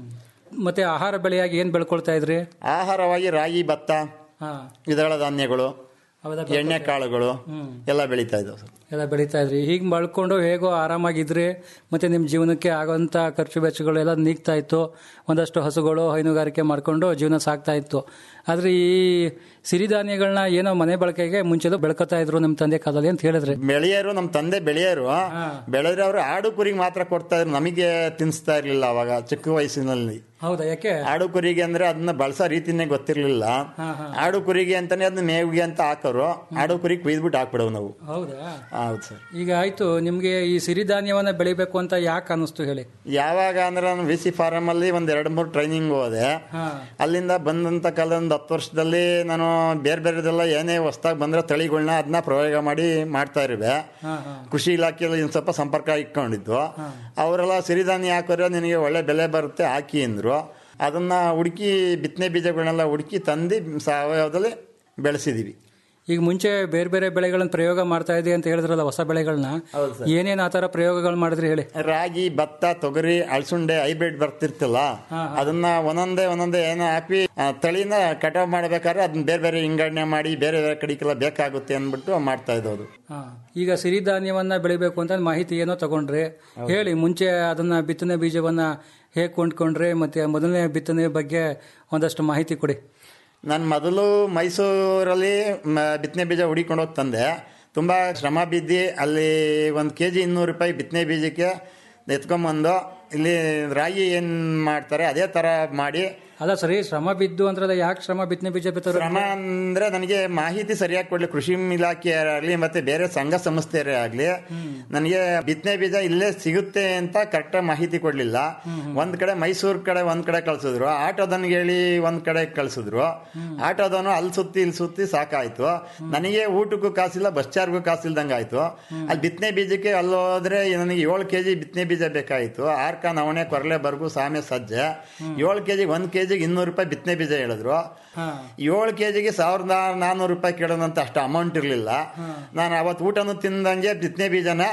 ಮತ್ತೆ ಆಹಾರ ಬೆಳೆಯಾಗಿ ಏನ್ ಬೆಳ್ಕೊಳ್ತಾ ಇದ್ರಿ ಆಹಾರವಾಗಿ ರಾಗಿ ಭತ್ತ ಹಾ ದ್ವಿದಳ ಧಾನ್ಯಗಳು ಅವೆಲ್ಲ ಎಣ್ಣೆ ಕಾಳುಗಳು ಎಲ್ಲ ಬೆಳೀತಾ ಇದ್ದಾವೆ ಸರ್ ಎಲ್ಲ ಬೆಳೀತಾ ಇದ್ರಿ ಹೀಗೆ ಮಾಡ್ಕೊಂಡು ಹೇಗೋ ಆರಾಮಾಗಿದ್ರಿ ಮತ್ತೆ ನಿಮ್ಮ ಜೀವನಕ್ಕೆ ಆಗೋಂಥ ಖರ್ಚು ವೆಚ್ಚಗಳು ಎಲ್ಲ ನೀಗ್ತಾ ಇತ್ತು ಒಂದಷ್ಟು ಹಸುಗಳು ಹೈನುಗಾರಿಕೆ ಮಾಡ್ಕೊಂಡು ಜೀವನ ಸಾಗ್ತಾ ಇತ್ತು ಆದ್ರೆ ಈ ಸಿರಿಧಾನ್ಯಗಳನ್ನ ಏನೋ ಮನೆ ಬಳಕೆಗೆ ಮುಂಚೆಲ್ಲ ಬೆಳ್ಕೊತಾ ಇದ್ರು ನಿಮ್ಮ ತಂದೆ ಕಾಲದಲ್ಲಿ ಅಂತ ಹೇಳಿದ್ರೆ ಬೆಳೆಯರು ನಮ್ಮ ತಂದೆ ಬೆಳೆಯರು ಬೆಳೆದ್ರೆ ಅವರು ಆಡು ಕುರಿಗೆ ಮಾತ್ರ ಕೊಡ್ತಾ ಇದ್ರು ನಮಗೆ ತಿನ್ನಿಸ್ತಾ ಇರ್ಲಿಲ್ಲ ಅವಾಗ ಚಿಕ್ಕ ವಯಸ್ಸಿನಲ್ಲಿ ಹೌದಾ ಯಾಕೆ ಆಡು ಕುರಿಗೆ ಅಂದ್ರೆ ಅದನ್ನ ಬಳಸೋ ರೀತಿನೇ ಗೊತ್ತಿರ್ಲಿಲ್ಲ ಆಡು ಕುರಿಗೆ ಅಂತಾನೆ ಅದನ್ನ ಮೇವಿಗೆ ಅಂತ ಹಾಕೋರು ಆಡು ಕುರಿಗೆ ಕುಯ್ದ್ಬಿಟ್ಟು ಹಾಕ್ಬಿಡವು ನಾವು ಹೌದಾ ಹೌದು ಸರ್ ಈಗ ಆಯ್ತು ನಿಮ್ಗೆ ಈ ಸಿರಿಧಾನ್ಯವನ್ನ ಬೆಳಿಬೇಕು ಅಂತ ಯಾಕೆ ಅನಿಸ್ತು ಹೇಳಿ ಯಾವಾಗ ಅಂದ್ರೆ ನಾನು ವಿ ಸಿ ಫಾರಂ ಅಲ್ಲಿ ಒಂದ್ ಎರಡ್ ಮೂರು ಟ್ರೈನಿಂಗ್ ಹೋದೆ ಹಾ ಅಲ್ಲಿಂದ ಬಂದಂತ ಕಾಲ ಒಂದು ಹತ್ತು ವರ್ಷದಲ್ಲಿ ನಾನು ಬೇರೆ ಬೇರೆದೆಲ್ಲ ಏನೇ ಹೊಸ್ದಾಗಿ ಬಂದ್ರೆ ತಳಿಗಳನ್ನ ಅದನ್ನ ಪ್ರಯೋಗ ಮಾಡಿ ಮಾಡ್ತಾ ಇರುವೆ ಹಾ ಹಾ ಕೃಷಿ ಇಲಾಖೆಯಲ್ಲಿ ಒಂದು ಸ್ವಲ್ಪ ಸಂಪರ್ಕ ಇಟ್ಕೊಂಡಿದ್ದು ಅವರೆಲ್ಲ ಸಿರಿಧಾನ್ಯ ಹಾಕೋರೆ ನಿನಗೆ ಒಳ್ಳೆ ಬೆಲೆ ಬರುತ್ತೆ ಹಾಕಿ ಅಂದ್ರು ಅದನ್ನ ಹುಡುಕಿ ಬಿತ್ತನೆ ಬೀಜಗಳನ್ನೆಲ್ಲ ಹುಡುಕಿ ತಂದು ಸಾವಯವದಲ್ಲಿ ಬೆಳೆಸಿದೀವಿ ಈಗ ಮುಂಚೆ ಬೇರೆ ಬೇರೆ ಬೆಳೆಗಳನ್ನ ಪ್ರಯೋಗ ಮಾಡ್ತಾ ಇದ್ದೀವಿ ಅಂತ ಹೇಳಿದ್ರಲ್ಲ ಹೊಸ ಬೆಳೆಗಳನ್ನ ಏನೇನ್ ಆ ತರ ಪ್ರಯೋಗಗಳು ಮಾಡಿದ್ರಿ ಹೇಳಿ ರಾಗಿ ಭತ್ತ ತೊಗರಿ ಅಳಸುಂಡೆ ಹೈಬ್ರಿಡ್ ಬರ್ತಿರ್ತಲ್ಲ ಅದನ್ನ ಒಂದೊಂದೇ ಒಂದೊಂದೇ ಏನೋ ಹಾಕಿ ಆ, ತಳಿನ ಕಟಾವ್ ಮಾಡ್ಬೇಕಾದ್ರೆ ಅದನ್ನ ಬೇರೆ ಬೇರೆ ಹಿಂಗಡಣೆ ಮಾಡಿ ಬೇರೆ ಬೇರೆ ಕಡೆಗೆಲ್ಲ ಬೇಕಾಗುತ್ತೆ ಅಂದ್ಬಿಟ್ಟು ಮಾಡ್ತಾ ಇದ್ದವರು ಹಾ. ಈಗ ಸಿರಿಧಾನ್ಯವನ್ನ ಬೆಳಿಬೇಕು ಅಂತ ಮಾಹಿತಿ ಏನೋ ತಗೊಂಡ್ರಿ ಹೇಳಿ ಮುಂಚೆ ಅದನ್ನ ಬಿತ್ತನೆ ಬೀಜವನ್ನ ಹೇಗೆ ಕೊಂಡ್ಕೊಂಡ್ರಿ ಮತ್ತೆ ಮೊದಲನೇ ಬಿತ್ತನೆ ಬಗ್ಗೆ ಒಂದಷ್ಟು ಮಾಹಿತಿ ಕೊಡಿ ನಾನು ಮೊದಲು ಮೈಸೂರಲ್ಲಿ ಮ- ಬಿತ್ತನೆ ಬೀಜ ಹುಡಿಕೊಂಡು ಹೋಗಿ ತಂದೆ ತುಂಬ ಶ್ರಮ ಬಿದ್ದು ಅಲ್ಲಿ ಒಂದು ಕೆ ಜಿ ಇನ್ನೂರು ರೂಪಾಯಿ ಬಿತ್ತನೆ ಬೀಜಕ್ಕೆ ಎತ್ಕೊಂಬಂದು ಇಲ್ಲಿ ರಾಗಿ ಏನು ಮಾಡ್ತಾರೆ ಅದೇ ಥರ ಮಾಡಿ ಅಲ್ಲ ಸರಿ ಶ್ರಮ ಬಿದ್ದು ಅಂದ್ರಲ್ಲ ಯಾಕೆ ಶ್ರಮ ಬಿತ್ತನೆ ಬೀಜ ಬಿತ್ತರು ಶ್ರಮ ಅಂದ್ರೆ ನನಗೆ ಮಾಹಿತಿ ಸರಿಯಾಗಿ ಕೊಡ್ಲಿ ಕೃಷಿ ಇಲಾಖೆ ಆಗಲಿ ಮತ್ತೆ ಬೇರೆ ಸಂಘ ಸಂಸ್ಥೆಯರೇ ಆಗಲಿ ನನಗೆ ಬಿತ್ತನೆ ಬೀಜ ಇಲ್ಲೇ ಸಿಗುತ್ತೆ ಅಂತ ಕರೆಕ್ಟ್ ಮಾಹಿತಿ ಕೊಡ್ಲಿಲ್ಲ ಒಂದ್ ಕಡೆ ಮೈಸೂರ್ ಕಡೆ ಒಂದ್ ಕಡೆ ಕಳ್ಸಿದ್ರು ಆಟೋದನ್ಗೆ ಹೇಳಿ ಒಂದ್ ಕಡೆ ಕಳ್ಸಿದ್ರು ಆಟೋದವನು ಅಲ್ಲಿ ಸುತ್ತಿ ಇಲ್ಲಿ ಸುತ್ತಿ ಸಾಕಾಯ್ತು ನನಗೆ ಊಟಕ್ಕೂ ಕಾಸಿಲ್ಲ ಬಸ್ ಚಾರ್ಗೂ ಕಾಸಿಲ್ದಂಗೆ ಆಯ್ತು ಅಲ್ಲಿ ಬಿತ್ತನೆ ಬೀಜಕ್ಕೆ ಅಲ್ಲಿ ಹೋದ್ರೆ ನನಗೆ ಏಳು ಕೆಜಿ ಬಿತ್ತನೆ ಬೀಜ ಬೇಕಾಯ್ತು ಆರ್ಕ ನವಣೆ ಕೊರಲೆ ಬರ್ಗು ಸಾಮೆ ಸಜ್ಜೆ ಏಳು ಕೆಜಿಗೆ ಒಂದ್ ಕೆಜಿಗೆ ಇನ್ನೂರು ರೂಪಾಯಿ ಬಿತ್ತನೆ ಬೀಜ ಹೇಳಿದ್ರು ಏಳು ಕೆಜಿಗೆ ಸಾವಿರದ ನಾನ್ನೂರು ರೂಪಾಯಿ ಕೇಳೋದಂತ ಅಷ್ಟು ಅಮೌಂಟ್ ಇರಲಿಲ್ಲ ನಾನು ಅವತ್ತು ಊಟನೂ ತಿಂದಂಗೆ ಬಿತ್ತನೆ ಬೀಜನ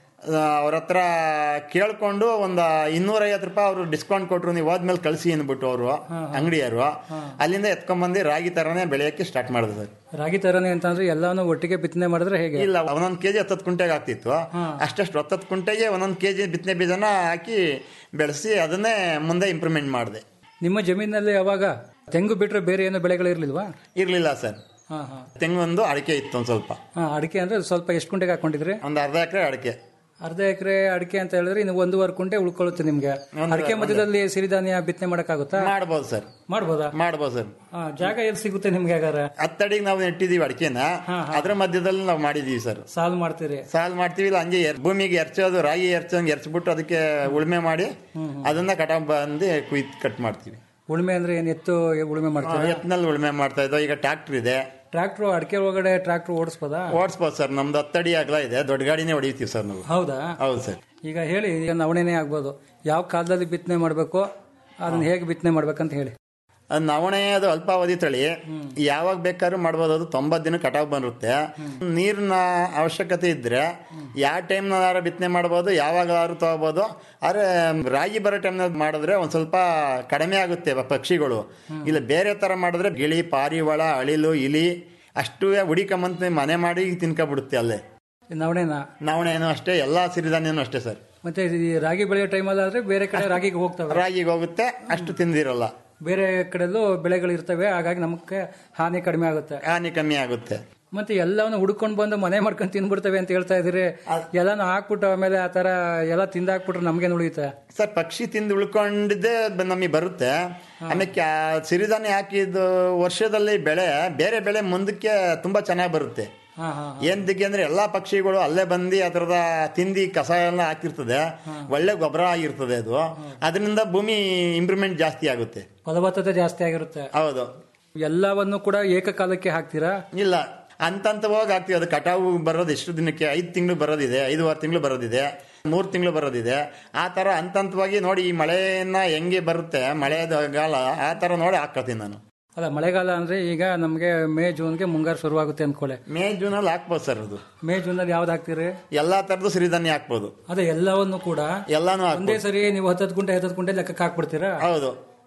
ಅವ್ರ ಹತ್ರ ಕೇಳ್ಕೊಂಡು ಒಂದು ಇನ್ನೂರೈವತ್ತು ರೂಪಾಯಿ ಅವರು ಡಿಸ್ಕೌಂಟ್ ಕೊಟ್ರು ನೀವು ಹೋದ್ಮೇಲೆ ಕಳಿಸಿ ಅಂದ್ಬಿಟ್ಟು ಅವರು ಅಂಗಡಿಯರು ಅಲ್ಲಿಂದ ಎತ್ಕೊಂಡ್ಬಂದು ರಾಗಿ ತರನೇ ಬೆಳೆಯಕ್ಕೆ ಸ್ಟಾರ್ಟ್ ಮಾಡಿದ್ರು ಸರ್ ರಾಗಿ ತರನೇ ಅಂತಂದ್ರೆ ಎಲ್ಲಾನು ಒಟ್ಟಿಗೆ ಬಿತ್ತನೆ ಮಾಡಿದ್ರೆ ಹೇಗೆ ಇಲ್ಲ ಒಂದೊಂದು ಕೆಜಿ ಹತ್ತತ್ತು ಕುಂಟೆಗೆ ಆಗ್ತಿತ್ತು ಅಷ್ಟಷ್ಟು ಹತ್ತತ್ತು ಕುಂಟೆಗೆ ಒಂದೊಂದು ಕೆಜಿ ಬಿತ್ತನೆ ಬೀಜನ ಹಾಕಿ ಬೆಳೆಸಿ ಅದನ್ನೇ ಮುಂದೆ ಇಂಪ್ರೂವ್ಮೆಂಟ್ ಮಾಡಿದೆ ನಿಮ್ಮ ಜಮೀನಲ್ಲಿ ಅವಾಗ ತೆಂಗು ಬಿಟ್ರೆ ಬೇರೆ ಏನು ಬೆಳೆಗಳು ಇರ್ಲಿಲ್ವಾ ಇರ್ಲಿಲ್ಲ ಸರ್ ಹಾ ಹಾ ತೆಂಗೊಂದು ಅಡಿಕೆ ಇತ್ತು ಒಂದು ಸ್ವಲ್ಪ ಹಾ ಅಡಿಕೆ ಅಂದ್ರೆ ಸ್ವಲ್ಪ ಎಷ್ಟು ಕುಂಟೆಗೆ ಹಾಕೊಂಡಿದ್ರಿ ಒಂದು ಅರ್ಧ ಎಕರೆ ಅಡಿಕೆ ಅರ್ಧ ಎಕರೆ ಅಡಿಕೆ ಅಂತ ಹೇಳಿದ್ರೆ ಇನ್ನು ಒಂದೂವರೆ ಕುಂಟೆ ಉಳ್ಕೊಳ್ಳುತ್ತೆ ನಿಮ್ಗೆ ಒಂದು- ಅಡಿಕೆ ಮಧ್ಯದಲ್ಲಿ ಸಿರಿಧಾನ್ಯ ಬಿತ್ತನೆ ಮಾಡಕ್ಕಾಗುತ್ತಾ ಮಾಡ್ಬೋದು ಸರ್ ಮಾಡ್ಬೋದಾ ಮಾಡ್ಬೋದು ಸರ್ ಹಾ, ಜಾಗ ಎಲ್ಲಿ ಸಿಗುತ್ತೆ ನಿಮ್ಗೆ ಹಾಗಾದ್ರೆ ಹತ್ತಡಿಗೆ ನಾವು ನೆಟ್ಟಿದೀವಿ ಅಡಿಕೆನ ಅದ್ರ ಮಧ್ಯದಲ್ಲಿ ನಾವು ಮಾಡಿದೀವಿ ಸರ್ ಸಾಲ್ ಮಾಡ್ತೀರಿ ಸಾಲ್ ಮಾಡ್ತೀವಿ ಇಲ್ಲ ಹಂಗೆ ಎರ್- ಭೂಮಿಗೆ ಎರ್ಚೋದು ರಾಗಿ ಎರ್ಚೋಂಗೆ ಎರ್ಚ್ಬಿಟ್ಟು ಅದಕ್ಕೆ ಉಳುಮೆ ಮಾಡಿ ಅದನ್ನ ಕಟಾವ್ ಬಂದು ಕುಯ್ದು ಕಟ್ ಮಾಡ್ತೀವಿ ಉಳುಮೆ ಅಂದ್ರೆ ಏನ್ ಎತ್ತು ಉಳುಮೆ ಮಾಡ್ತೀರಾ ಎತ್ನಲ್ಲಿ ಉಳುಮೆ ಮಾಡ್ತಾ ಇದ್ದೋ ಈಗ ಟ್ರಾಕ್ಟರ್ ಇದೆ ಟ್ರಾಕ್ಟರ್ ಅಡಿಕೆ ಒಳಗಡೆ ಟ್ರಾಕ್ಟರ್ ಓಡಿಸ್ಬೋದಾ ಓಡಿಸ್ಬೋದು ಸರ್ ನಮ್ದು ಹತ್ತಡಿ ಅಗಲ ಇದೆ ದೊಡ್ಡ ಗಾಡಿನೇ ಹೊಡಿತೀವಿ ಸರ್ ನಾವು ಹೌದಾ ಹೌದು ಸರ್ ಈಗ ಹೇಳಿ ಈಗ ನವಣೆನೇ ಆಗ್ಬೋದು ಯಾವ ಕಾಲದಲ್ಲಿ ಬಿತ್ತನೆ ಮಾಡಬೇಕು ಅದನ್ನ ಹೇಗೆ ಬಿತ್ತನೆ ಮಾಡ್ಬೇಕಂತ ಹೇಳಿ ಅದು ನವಣೆ ಅದು ಅಲ್ಪಾವಧಿ ತಳಿ ಯಾವಾಗ ಬೇಕಾದ್ರೂ ಮಾಡ್ಬೋದು ಅದು ತೊಂಬತ್ತು ದಿನ ಕಟಾವ್ ಬರುತ್ತೆ ನೀರಿನ ಅವಶ್ಯಕತೆ ಇದ್ರೆ ಯಾವ ಟೈಮ್ನಾರ ಬಿತ್ತನೆ ಮಾಡ್ಬೋದು ಯಾವಾಗಾದ್ರೂ ತಗೋಬೋದು ಆದ್ರೆ ರಾಗಿ ಬರೋ ಟೈಮ್ನಲ್ಲಿ ಮಾಡಿದ್ರೆ ಒಂದ್ ಸ್ವಲ್ಪ ಕಡಿಮೆ ಆಗುತ್ತೆ ಪ- ಪಕ್ಷಿಗಳು ಇಲ್ಲ ಬೇರೆ ತರ ಮಾಡಿದ್ರೆ ಗಿಳಿ ಪಾರಿವಾಳ ಅಳಿಲು ಇಲಿ ಅಷ್ಟು ಹುಡಿಕೊಂಬಂತ ಮನೆ ಮಾಡಿ ತಿನ್ಕೊಬಿಡುತ್ತೆ ಅಲ್ಲೇ ನವಣೆನ ನವಣೆನೂ ಅಷ್ಟೇ ಎಲ್ಲಾ ಸಿರಿಧಾನ್ಯನೂ ಅಷ್ಟೇ ಸರ್ ಮತ್ತೆ ಈ ರಾಗಿ ಬೆಳೆಯೋ ಟೈಮಲ್ಲಿ ಆದ್ರೆ ಬೇರೆ ಕಡೆ ರಾಗಿಗೆ ಹೋಗ್ತವೆ ರಾಗಿಗೆ ಹೋಗುತ್ತೆ ಅಷ್ಟು ತಿಂದಿರಲ್ಲ ಬೇರೆ ಕಡೆಲ್ಲೂ ಬೆಳೆಗಳು ಇರ್ತವೆ ಹಾಗಾಗಿ ನಮಗೆ ಹಾನಿ ಕಡಿಮೆ ಆಗುತ್ತೆ ಹಾನಿ ಕಮ್ಮಿ ಆಗುತ್ತೆ ಮತ್ತೆ ಎಲ್ಲವನ್ನು ಹುಡ್ಕೊಂಡು ಬಂದು ಮನೆ ಮಾಡ್ಕೊಂಡು ತಿನ್ಬಿಡ್ತವೆ ಅಂತ ಹೇಳ್ತಾ ಇದ್ದೀರಿ ಎಲ್ಲಾನು ಹಾಕ್ಬಿಟ್ಟು ಆಮೇಲೆ ಆ ತರ ಎಲ್ಲ ತಿಂದಾಕ್ಬಿಟ್ರೆ ನಮ್ಗೇನು ಉಳಿಯುತ್ತೆ ಸರ್ ಪಕ್ಷಿ ತಿಂದು ಉಳ್ಕೊಂಡಿದ್ದೇ ಬ- ನಮಗೆ ಬರುತ್ತೆ ಆಮೇಲೆ ಕ್ಯಾ- ಸಿರಿಧಾನ್ಯ ಹಾಕಿದ ವರ್ಷದಲ್ಲಿ ಬೆಳೆ ಬೇರೆ ಬೆಳೆ ಮುಂದಕ್ಕೆ ತುಂಬಾ ಚೆನ್ನಾಗಿ ಬರುತ್ತೆ ಹಾ ಹಾ ಏನ್ದಕ್ಕೆ ಅಂದ್ರೆ ಎಲ್ಲಾ ಪಕ್ಷಿಗಳು ಅಲ್ಲೇ ಬಂದು ಅದರದ ತಿಂದಿ ಕಸ ಎಲ್ಲ ಹಾಕಿರ್ತದೆ ಒಳ್ಳೆ ಗೊಬ್ಬರ ಆಗಿರ್ತದೆ ಅದು ಅದರಿಂದ ಭೂಮಿ ಇಂಪ್ರೂವ್ಮೆಂಟ್ ಜಾಸ್ತಿ ಆಗುತ್ತೆ ಫಲವತ್ತತೆ ಜಾಸ್ತಿ ಆಗಿರುತ್ತೆ ಹೌದು ಎಲ್ಲವನ್ನು ಕೂಡ ಏಕಕಾಲಕ್ಕೆ ಹಾಕ್ತೀರಾ ಇಲ್ಲ ಹಂತವಾಗಿ ಹಾಕ್ತಿವಿ ಅದು ಕಟಾವು ಬರೋದು ಎಷ್ಟು ದಿನಕ್ಕೆ ಐದು ತಿಂಗಳು ಬರೋದಿದೆ ಐದುವಾರು ತಿಂಗಳು ಬರೋದಿದೆ ಮೂರು ತಿಂಗಳು ಬರೋದಿದೆ ಆ ಥರ ಹಂತ ಹಂತವಾಗಿ ನೋಡಿ ಈ ಮಳೆಯನ್ನ ಹೆಂಗೆ ಬರುತ್ತೆ ಮಳೆದ ಗಾಲ ಆ ಥರ ನೋಡಿ ಹಾಕತ್ತೀನಿ ನಾನು ಅಲ್ಲ ಮಳೆಗಾಲ ಅಂದ್ರೆ ಈಗ ನಮಗೆ ಮೇ ಜೂನ್ಗೆ ಮುಂಗಾರು ಶುರುವಾಗುತ್ತೆ ಅನ್ಕೊಳ್ಳಿ ಮೇ ಜೂನಲ್ಲಿ ಹಾಕ್ಬೋದು ಸರ್ ಅದು ಮೇ ಜೂನಲ್ಲಿ ಯಾವ್ದು ಹಾಕ್ತೀರಿ ಎಲ್ಲಾ ತರದ್ದು ಸಿರಿಧಾನ್ಯ ಹಾಕ್ಬೋದು ಅದೇ ಎಲ್ಲವನ್ನು ಕೂಡ ಎಲ್ಲಾನು ಒಂದೇ ಹಾಕ್ಬೋದು ಸರಿ ನೀವು ಹತ್ತತ್ತು ಗುಂಟೆ ಹತ್ತತ್ತು ಗುಂಟೆ ಲೆಕ್ಕಕ್ಕೆ ಹಾಕ್ಬಿಡ್ತೀರಾ ಹೌದು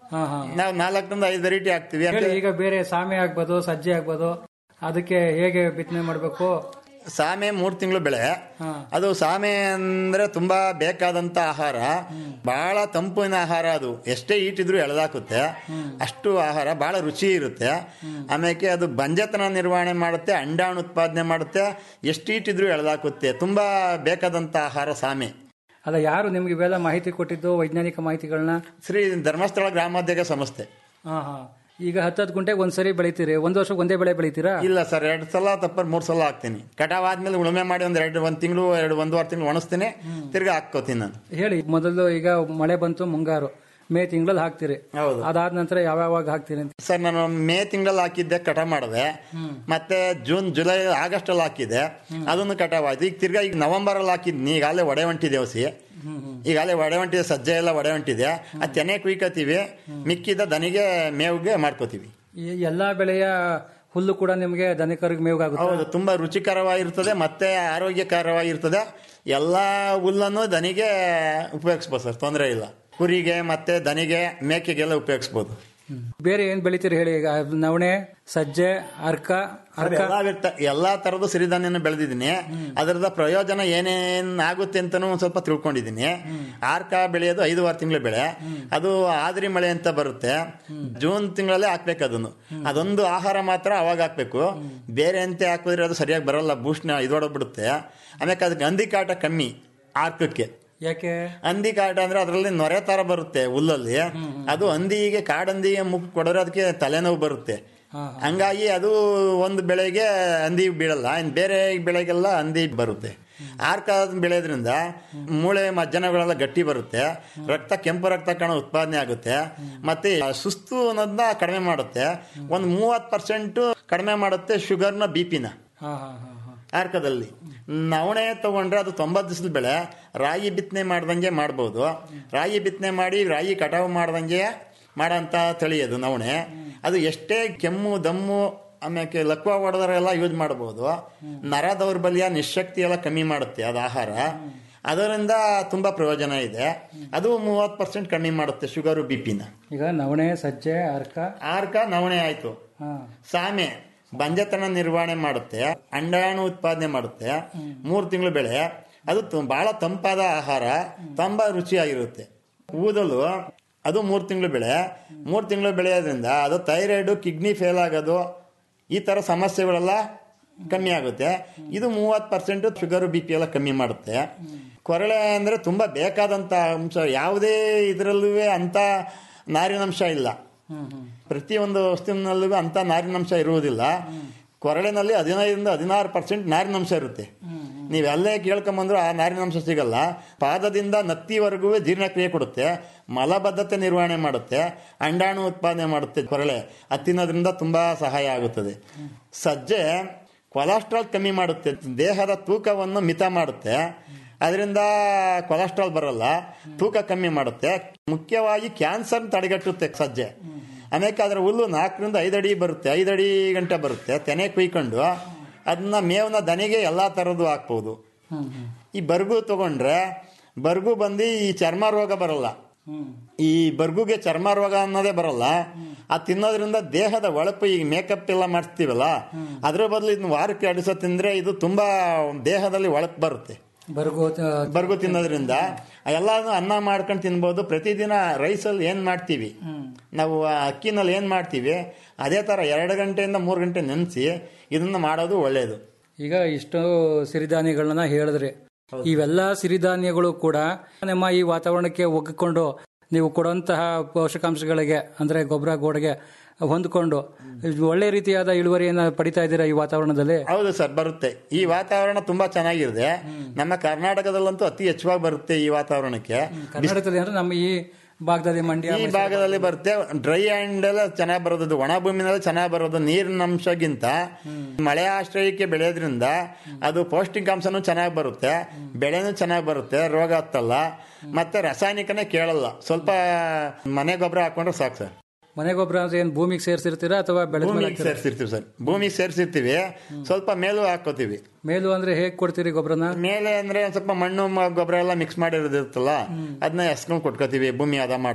ಹಾ ಹಾ ನಾವು ನಾಲ್ಕರಿಂದ ಐದು ವೆರೈಟಿ ಹಾಕ್ತಿವಿ ಹೇಳಿ ಅಂದ್ರೆ ಈಗ ಬೇರೆ ಸಾಮೆ ಆಗ್ಬೋದು ಸಜ್ಜೆ ಆಗ್ಬೋದು ಅದಕ್ಕೆ ಹೇಗೆ ಬಿತ್ತನೆ ಮಾಡಬೇಕು ಸಾಮೆ ಮೂರ್ ತಿಂಗಳು ಬೆಳೆ ಅದು ಸಾಮೆ ಅಂದ್ರೆ ತುಂಬಾ ಬೇಕಾದಂತ ಆಹಾರ ಬಹಳ ತಂಪಿನ ಆಹಾರ ಅದು ಎಷ್ಟೇ ಈಟಿದ್ರು ಎಳೆದಾಕುತ್ತೆ ಅಷ್ಟು ಆಹಾರ ಬಹಳ ರುಚಿ ಇರುತ್ತೆ ಆಮೇಲೆ ಅದು ಬಂಜತನ ನಿರ್ವಹಣೆ ಮಾಡುತ್ತೆ ಅಂಡಾಣು ಉತ್ಪಾದನೆ ಮಾಡುತ್ತೆ ಎಷ್ಟು ಈಟಿದ್ರು ಎಳೆದಾಕುತ್ತೆ ತುಂಬಾ ಬೇಕಾದಂತ ಆಹಾರ ಸಾಮೆ ಅಲ್ಲ ಯಾರು ನಿಮ್ಗೆ ಇವೆಲ್ಲ ಮಾಹಿತಿ ಕೊಟ್ಟಿದ್ದು ವೈಜ್ಞಾನಿಕ ಮಾಹಿತಿಗಳನ್ನ ಶ್ರೀ ಧರ್ಮಸ್ಥಳ ಗ್ರಾಮೋದ್ಯೋಗ ಸಂಸ್ಥೆ ಹಾ ಹಾ ಈಗ ಹತ್ತತ್ತು ಗುಂಟೆಗೆ ಒಂದ್ಸರಿ ಬೆಳಿತೀರಿ ಒಂದು ವರ್ಷಕ್ಕೆ ಒಂದೇ ಬೆಳೆ ಬೆಳಿತೀರಾ ಇಲ್ಲ ಸರ್ ಎರಡು ಸಲ ತಪ್ಪ ಮೂರ್ ಸಲ ಹಾಕ್ತೀನಿ ಕಟಾವ್ ಆದ್ಮೇಲೆ ಉಳುಮೆ ಮಾಡಿ ಒಂದ್ ಎರಡು ಒಂದ್ ತಿಂಗಳು ಎರಡು ಒಂದೂವರೆ ತಿಂಗಳು ಒಣಸ್ತೀನಿ ತಿರ್ಗಾ ಹಾಕ್ಕೋತೀನಿ ನಾನು ಹೇಳಿ ಮೊದಲು ಈಗ ಮಳೆ ಬಂತು ಮುಂಗಾರು ಮೇ ತಿಂಗಳಲ್ಲಿ ಹಾಕ್ತೀರಿ ಹೌದು ಅದಾದ ನಂತರ ಯಾವ್ಯಾವಾಗ ಹಾಕ್ತೀರಿ ಅಂತ ಸರ್ ನಾನು ಮೇ ತಿಂಗಳಲ್ಲಿ ಹಾಕಿದ್ದೆ ಕಟಾವ್ ಮಾಡಿದೆ ಮತ್ತೆ ಜೂನ್ ಜುಲೈ ಆಗಸ್ಟ್ ಅಲ್ಲಿ ಹಾಕಿದ್ದೆ ಅದನ್ನು ಕಟಾವ್ ಆಯ್ತು ಈಗ ತಿರ್ಗಾ ಈಗ ನವೆಂಬರ್ ಅಲ್ಲಿ ಹಾಕಿದ್ನಿ ಈಗಾಗಲೇ ಒಡೆ ಹೊಂಟಿದೆ ಔಸಿ ಈಗಾಗಲೇ ಒಡೆ ಹೊಂಟಿದೆ ಸಜ್ಜೆ ಎಲ್ಲ ಒಡೆ ಹೊಂಟಿದೆ ಅದು ತೆನೆ ಕುಯ್ಕೋತೀವಿ ಮಿಕ್ಕಿದ ದನಿಗೆ ಮೇವಿಗೆ ಮಾಡ್ಕೋತೀವಿ ಈ ಎಲ್ಲಾ ಬೆಳೆಯ ಹುಲ್ಲು ಕೂಡ ನಿಮಗೆ ದನಿಕರಿಗೆ ಮೇವಾಗುತ್ತೆ ಹೌದು ತುಂಬಾ ರುಚಿಕರವಾಗಿರ್ತದೆ ಮತ್ತೆ ಆರೋಗ್ಯಕರವಾಗಿರ್ತದೆ ಎಲ್ಲಾ ಹುಲ್ಲನ್ನು ದನಿಗೆ ಉಪಯೋಗಿಸ್ಬೋದು ಸರ್ ತೊಂದರೆ ಇಲ್ಲ ಕುರಿಗೆ ಮತ್ತೆ ದನಿಗೆ ಮೇಕೆಗೆಲ್ಲ ಉಪಯೋಗಿಸ್ಬೋದು ಬೇರೆ ಏನ್ ಬೆಳಿತೀರಿ ಹೇಳಿ ಈಗ ನವಣೆ ಸಜ್ಜೆ ಅರ್ಕ ಅರ್ಕ ಎಲ್ಲಾ ವ್ಯಕ್ತ- ಎಲ್ಲಾ ತರದ ಸಿರಿಧಾನ್ಯನ ಬೆಳೆದಿದ್ದೀನಿ ಅದರದ ಪ್ರಯೋಜನ ಏನೇನ್ ಆಗುತ್ತೆ ಅಂತಾನು ಒಂದ್ ಸ್ವಲ್ಪ ತಿಳ್ಕೊಂಡಿದ್ದೀನಿ ಆರ್ಕ ಬೆಳೆಯೋದು ಐದುವಾರು ತಿಂಗಳ ಬೆಳೆ ಅದು ಆದ್ರಿ ಮಳೆ ಅಂತ ಬರುತ್ತೆ ಜೂನ್ ತಿಂಗಳಲ್ಲೇ ಹಾಕ್ಬೇಕು ಅದನ್ನು ಅದೊಂದು ಆಹಾರ ಮಾತ್ರ ಅವಾಗ ಹಾಕ್ಬೇಕು ಬೇರೆ ಅಂತ ಹಾಕಿದ್ರೆ ಅದು ಸರಿಯಾಗಿ ಬರಲ್ಲ ಬೂಸ್ಟ್ನ ಇದೊಡಬಿಡುತ್ತೆ ಆಮೇಲೆ ಅದಕ್ಕೆ ಹಂದಿ ಕಾಟ ಕಮ್ಮಿ ಆರ್ಕಕ್ಕೆ ಯಾಕೆ ಹಂದಿ ಕಾಟ ಅಂದ್ರೆ ಅದರಲ್ಲಿ ನೊರೆ ತರ ಬರುತ್ತೆ ಹುಲ್ಲಲ್ಲಿ ಅದು ಹಂದಿಗೆ ಕಾಡಂದಿಗೆ ಮುಖ ಕೊಡೋರು ಅದಕ್ಕೆ ತಲೆನೋವು ಬರುತ್ತೆ ಹಂಗಾಗಿ ಅದು ಒಂದು ಬೆಳೆಗೆ ಹಂದಿ ಬೀಳಲ್ಲ ಇನ್ನು ಬೇರೆ ಬೆಳೆಗೆಲ್ಲ ಹಂದಿ ಬರುತ್ತೆ ಆರ್ಕ ಬೆಳೆಯೋದ್ರಿಂದ ಮೂಳೆ ಮಜ್ಜನಗಳೆಲ್ಲ ಗಟ್ಟಿ ಬರುತ್ತೆ ರಕ್ತ ಕೆಂಪು ರಕ್ತ ಕಣ ಉತ್ಪಾದನೆ ಆಗುತ್ತೆ ಮತ್ತೆ ಸುಸ್ತು ಅನ್ನೋದನ್ನ ಕಡಿಮೆ ಮಾಡುತ್ತೆ ಒಂದು ಮೂವತ್ತು ಪರ್ಸೆಂಟ್ ಕಡಿಮೆ ಮಾಡುತ್ತೆ ಶುಗರ್ನ ಬಿ ಪಿನ ಹಾ ಹಾ ಹಾ ಹಾ ಆರ್ಕದಲ್ಲಿ ನವಣೆ ತಗೊಂಡ್ರೆ ಅದು ತೊಂಬತ್ತು ದಿವಸದ ಬೆಳೆ ರಾಗಿ ಬಿತ್ತನೆ ಮಾಡ್ದಂಗೆ ಮಾಡ್ಬೋದು ರಾಗಿ ಬಿತ್ತನೆ ಮಾಡಿ ರಾಗಿ ಕಟಾವು ಮಾಡ್ದಂಗೆ ಮಾಡೋಂಥ ತಳಿ ಅದು ನವಣೆ ಅದು ಎಷ್ಟೇ ಕೆಮ್ಮು ದಮ್ಮು ಆಮೇಲೆ ಲಕ್ವ ಹೊಡೆದರೆಲ್ಲ ಯೂಸ್ ಮಾಡ್ಬೋದು ನರ ದೌರ್ಬಲ್ಯ ನಿಶಕ್ತಿ ಎಲ್ಲ ಕಮ್ಮಿ ಮಾಡುತ್ತೆ ಅದು ಆಹಾರ ಅದರಿಂದ ತುಂಬಾ ಪ್ರಯೋಜನ ಇದೆ ಅದು ಮೂವತ್ತು ಪರ್ಸೆಂಟ್ ಕಮ್ಮಿ ಮಾಡುತ್ತೆ ಶುಗರು ಬಿ ಪಿನ ಈಗ ನವಣೆ ಸಜ್ಜೆ ಅರ್ಕ ಆರ್ಕ ನವಣೆ ಆಯ್ತು ಹಾ ಸಾಮೆ ಬಂಜತನ ನಿರ್ವಹಣೆ ಮಾಡುತ್ತೆ ಅಂಡಾಣು ಉತ್ಪಾದನೆ ಮಾಡುತ್ತೆ ಮೂರು ತಿಂಗಳು ಬೆಳೆ ಅದು ತು- ಬಹಳ ತಂಪಾದ ಆಹಾರ ತುಂಬಾ ರುಚಿಯಾಗಿರುತ್ತೆ ಊದಲು ಅದು ಮೂರು ತಿಂಗಳು ಬೆಳೆ ಮೂರು ತಿಂಗಳು ಬೆಳೆಯೋದ್ರಿಂದ ಅದು ಥೈರಾಯ್ಡು ಕಿಡ್ನಿ ಫೇಲ್ ಆಗೋದು ಈ ಥರ ಸಮಸ್ಯೆಗಳೆಲ್ಲ ಕಮ್ಮಿ ಆಗುತ್ತೆ ಇದು ಮೂವತ್ತು ಪರ್ಸೆಂಟ್ ಶುಗರು ಬಿ ಪಿ ಎಲ್ಲ ಕಮ್ಮಿ ಮಾಡುತ್ತೆ ಕೊರಳೆ ಅಂದರೆ ತುಂಬ ಬೇಕಾದಂಥ ಅಂಶ ಯಾವುದೇ ಇದರಲ್ಲೂ ಅಂಥ ನಾರಿನಂಶ ಇಲ್ಲ ಪ್ರತಿಯೊಂದು ವಸ್ತುವಿನಲ್ಲೂ ಅಂತ ನಾರಿನಂಶ ಇರುವುದಿಲ್ಲ ಕೊರಳಿನಲ್ಲಿ ಹದಿನೈದರಿಂದ ಹದಿನಾರು ಪರ್ಸೆಂಟ್ ನಾರಿನಂಶ ಇರುತ್ತೆ ನೀವೆಲ್ಲೇ ಕೇಳ್ಕೊಂಬಂದ್ರು ಆ ನಾರಿನಂಶ ಸಿಗಲ್ಲ ಪಾದದಿಂದ ನತ್ತಿವರೆಗೂ ಜೀರ್ಣಕ್ರಿಯೆ ಕೊಡುತ್ತೆ ಮಲಬದ್ಧತೆ ನಿರ್ವಹಣೆ ಮಾಡುತ್ತೆ ಅಂಡಾಣು ಉತ್ಪಾದನೆ ಮಾಡುತ್ತೆ ಕೊರಳೆ ಅದು ತಿನ್ನೋದ್ರಿಂದ ತುಂಬಾ ಸಹಾಯ ಆಗುತ್ತದೆ ಸಜ್ಜೆ ಕೊಲೆಸ್ಟ್ರಾಲ್ ಕಮ್ಮಿ ಮಾಡುತ್ತೆ ದೇಹದ ತೂಕವನ್ನು ಮಿತ ಮಾಡುತ್ತೆ ಅದರಿಂದ ಕೊಲೆಸ್ಟ್ರಾಲ್ ಬರಲ್ಲ ತೂಕ ಕಮ್ಮಿ ಮಾಡುತ್ತೆ ಮುಖ್ಯವಾಗಿ ಕ್ಯಾನ್ಸರ್ ತಡೆಗಟ್ಟುತ್ತೆ ಸಜ್ಜೆ ಆಮೇಲೆ ಅದರ ಹುಲ್ಲು ನಾಲ್ಕರಿಂದ ಐದು ಅಡಿ ಬರುತ್ತೆ ಐದು ಅಡಿ ಗಂಟೆ ಬರುತ್ತೆ ತೆನೆ ಕುಯ್ಕೊಂಡು ಅದನ್ನ ಮೇವನ ದನಿಗೆ ಎಲ್ಲಾ ತರದ್ದು ಹಾಕ್ಬೋದು ಈ ಬರ್ಗು ತಗೊಂಡ್ರೆ ಬರ್ಗು ಬಂದು ಈ ಚರ್ಮ ರೋಗ ಬರಲ್ಲ ಈ ಬರ್ಗುಗೆ ಚರ್ಮ ರೋಗ ಅನ್ನೋದೇ ಬರಲ್ಲ ಅದು ತಿನ್ನೋದ್ರಿಂದ ದೇಹದ ಒಳಪು ಈಗ ಮೇಕಪ್ ಎಲ್ಲ ಮಾಡಿಸ್ತೀವಲ್ಲ ಅದ್ರ ಬದಲು ಇದನ್ನ ವಾರಕ್ಕೆ ಎರಡು ಸಲ ತಿಂದ್ರೆ ಇದು ತುಂಬಾ ದೇಹದಲ್ಲಿ ಒಳಪು ಬರುತ್ತೆ ಬರ್ಗು ಬರ್ಗು ತಿನ್ನೋದ್ರಿಂದ ಎಲ್ಲಾನು ಅನ್ನ ಮಾಡ್ಕೊಂಡು ತಿನ್ಬೋದು ಪ್ರತಿದಿನ ರೈಸಲ್ಲಿ ಏನ್ ಮಾಡ್ತೀವಿ ನಾವು ಆ ಅಕ್ಕಿನಲ್ಲಿ ಏನ್ ಮಾಡ್ತೀವಿ ಅದೇ ತರ ಎರಡು ಗಂಟೆಯಿಂದ ಮೂರು ಗಂಟೆ ನೆನೆಸಿ ಇದನ್ನ ಮಾಡೋದು ಒಳ್ಳೆಯದು ಈಗ ಇಷ್ಟು ಸಿರಿಧಾನ್ಯಗಳನ್ನ ಹೇಳಿದ್ರಿ ಇವೆಲ್ಲ ಸಿರಿಧಾನ್ಯಗಳು ಕೂಡ ನಮ್ಮ ಈ ವಾತಾವರಣಕ್ಕೆ ಒಗ್ಗಿಕೊಂಡು ನೀವು ಕೊಡುವಂತಹ ಪೋಷಕಾಂಶಗಳಿಗೆ ಅಂದ್ರೆ ಗೊಬ್ಬರ ಗೋಡೆಗೆ ಹೊಂದ್ಕೊಂಡು ಒಳ್ಳೆ ರೀತಿಯಾದ ಇಳುವರಿಯನ್ನ ಪಡಿತಾ ಇದ್ದೀರಾ ಈ ವಾತಾವರಣದಲ್ಲಿ ಹೌದು ಸರ್ ಬರುತ್ತೆ ಈ ವಾತಾವರಣ ತುಂಬಾ ಚೆನ್ನಾಗಿರುತ್ತೆ ನಮ್ಮ ಕರ್ನಾಟಕದಲ್ಲಂತೂ ಅತಿ ಹೆಚ್ಚವಾಗಿ ಬರುತ್ತೆ ಈ ವಾತಾವರಣಕ್ಕೆ ಕರ್ನಾಟಕದಲ್ಲಿ ಅಂದ್ರೆ ನಮ್ಮ ಈ ಭಾಗದಲ್ಲಿ ಮಂಡ್ಯ ಈ ಭಾಗದಲ್ಲಿ ಬರುತ್ತೆ ಡ್ರೈ ಹ್ಯಾಂಡ್ ಎಲ್ಲ ಚೆನ್ನಾಗಿ ಬರೋದು ಒಣ ಭೂಮಿನಲ್ಲಿ ಚೆನ್ನಾಗಿ ಬರೋದು ನೀರಿನ ಅಂಶಗಿಂತ ಮಳೆ ಆಶ್ರಯಕ್ಕೆ ಬೆಳೆಯೋದ್ರಿಂದ ಅದು ಪೌಷ್ಟಿಕಾಂಶನೂ ಚೆನ್ನಾಗಿ ಬರುತ್ತೆ ಬೆಳೆನೂ ಚೆನ್ನಾಗಿ ಬರುತ್ತೆ ರೋಗ ಹತ್ತಲ್ಲ ಮತ್ತೆ ರಾಸಾಯನಿಕನೇ ಕೇಳಲ್ಲ ಸ್ವಲ್ಪ ಮನೆ ಗೊಬ್ಬರ ಹಾಕೊಂಡ್ರೆ ಸಾಕು ಸರ್ ಮನೆ ಗೊಬ್ಬರ ಅಂದ್ರೆ ಏನ್ ಭೂಮಿಗೆ ಸೇರಿಸಿರ್ತೀರಾ ಅಥವಾ ಬೆಳೆದ ಮೇಲೆ ಭೂಮಿಗೆ ಹಾಕ್ತೀರಾ? ಸೇರಿಸಿರ್ತೀವಿ ಸರ್ ಭೂಮಿಗೆ ಸೇರಿಸಿರ್ತೀವಿ ಸ್ವಲ್ಪ ಮೇಲೂ ಹಾಕೋತೀವಿ ಮೇಲು ಅಂದ್ರೆ ಹೇಗ್ ಕೊಡ್ತೀರಿ ಗೊಬ್ಬರನ ಮೇಲೆ ಅಂದ್ರೆ ಒಂದ್ ಸ್ವಲ್ಪ ಮಣ್ಣು ಮ- ಗೊಬ್ಬರ ಎಲ್ಲ ಮಿಕ್ಸ್ ಮಾಡಿರೋದಿರುತ್ತಲ್ಲ ಅದನ್ನ ಎಸ್ಕೊಂಡ್ ಕೊಟ್ಕೋತೀವಿ ಭೂಮಿ ಹದ ಮಾಡುವಾಗ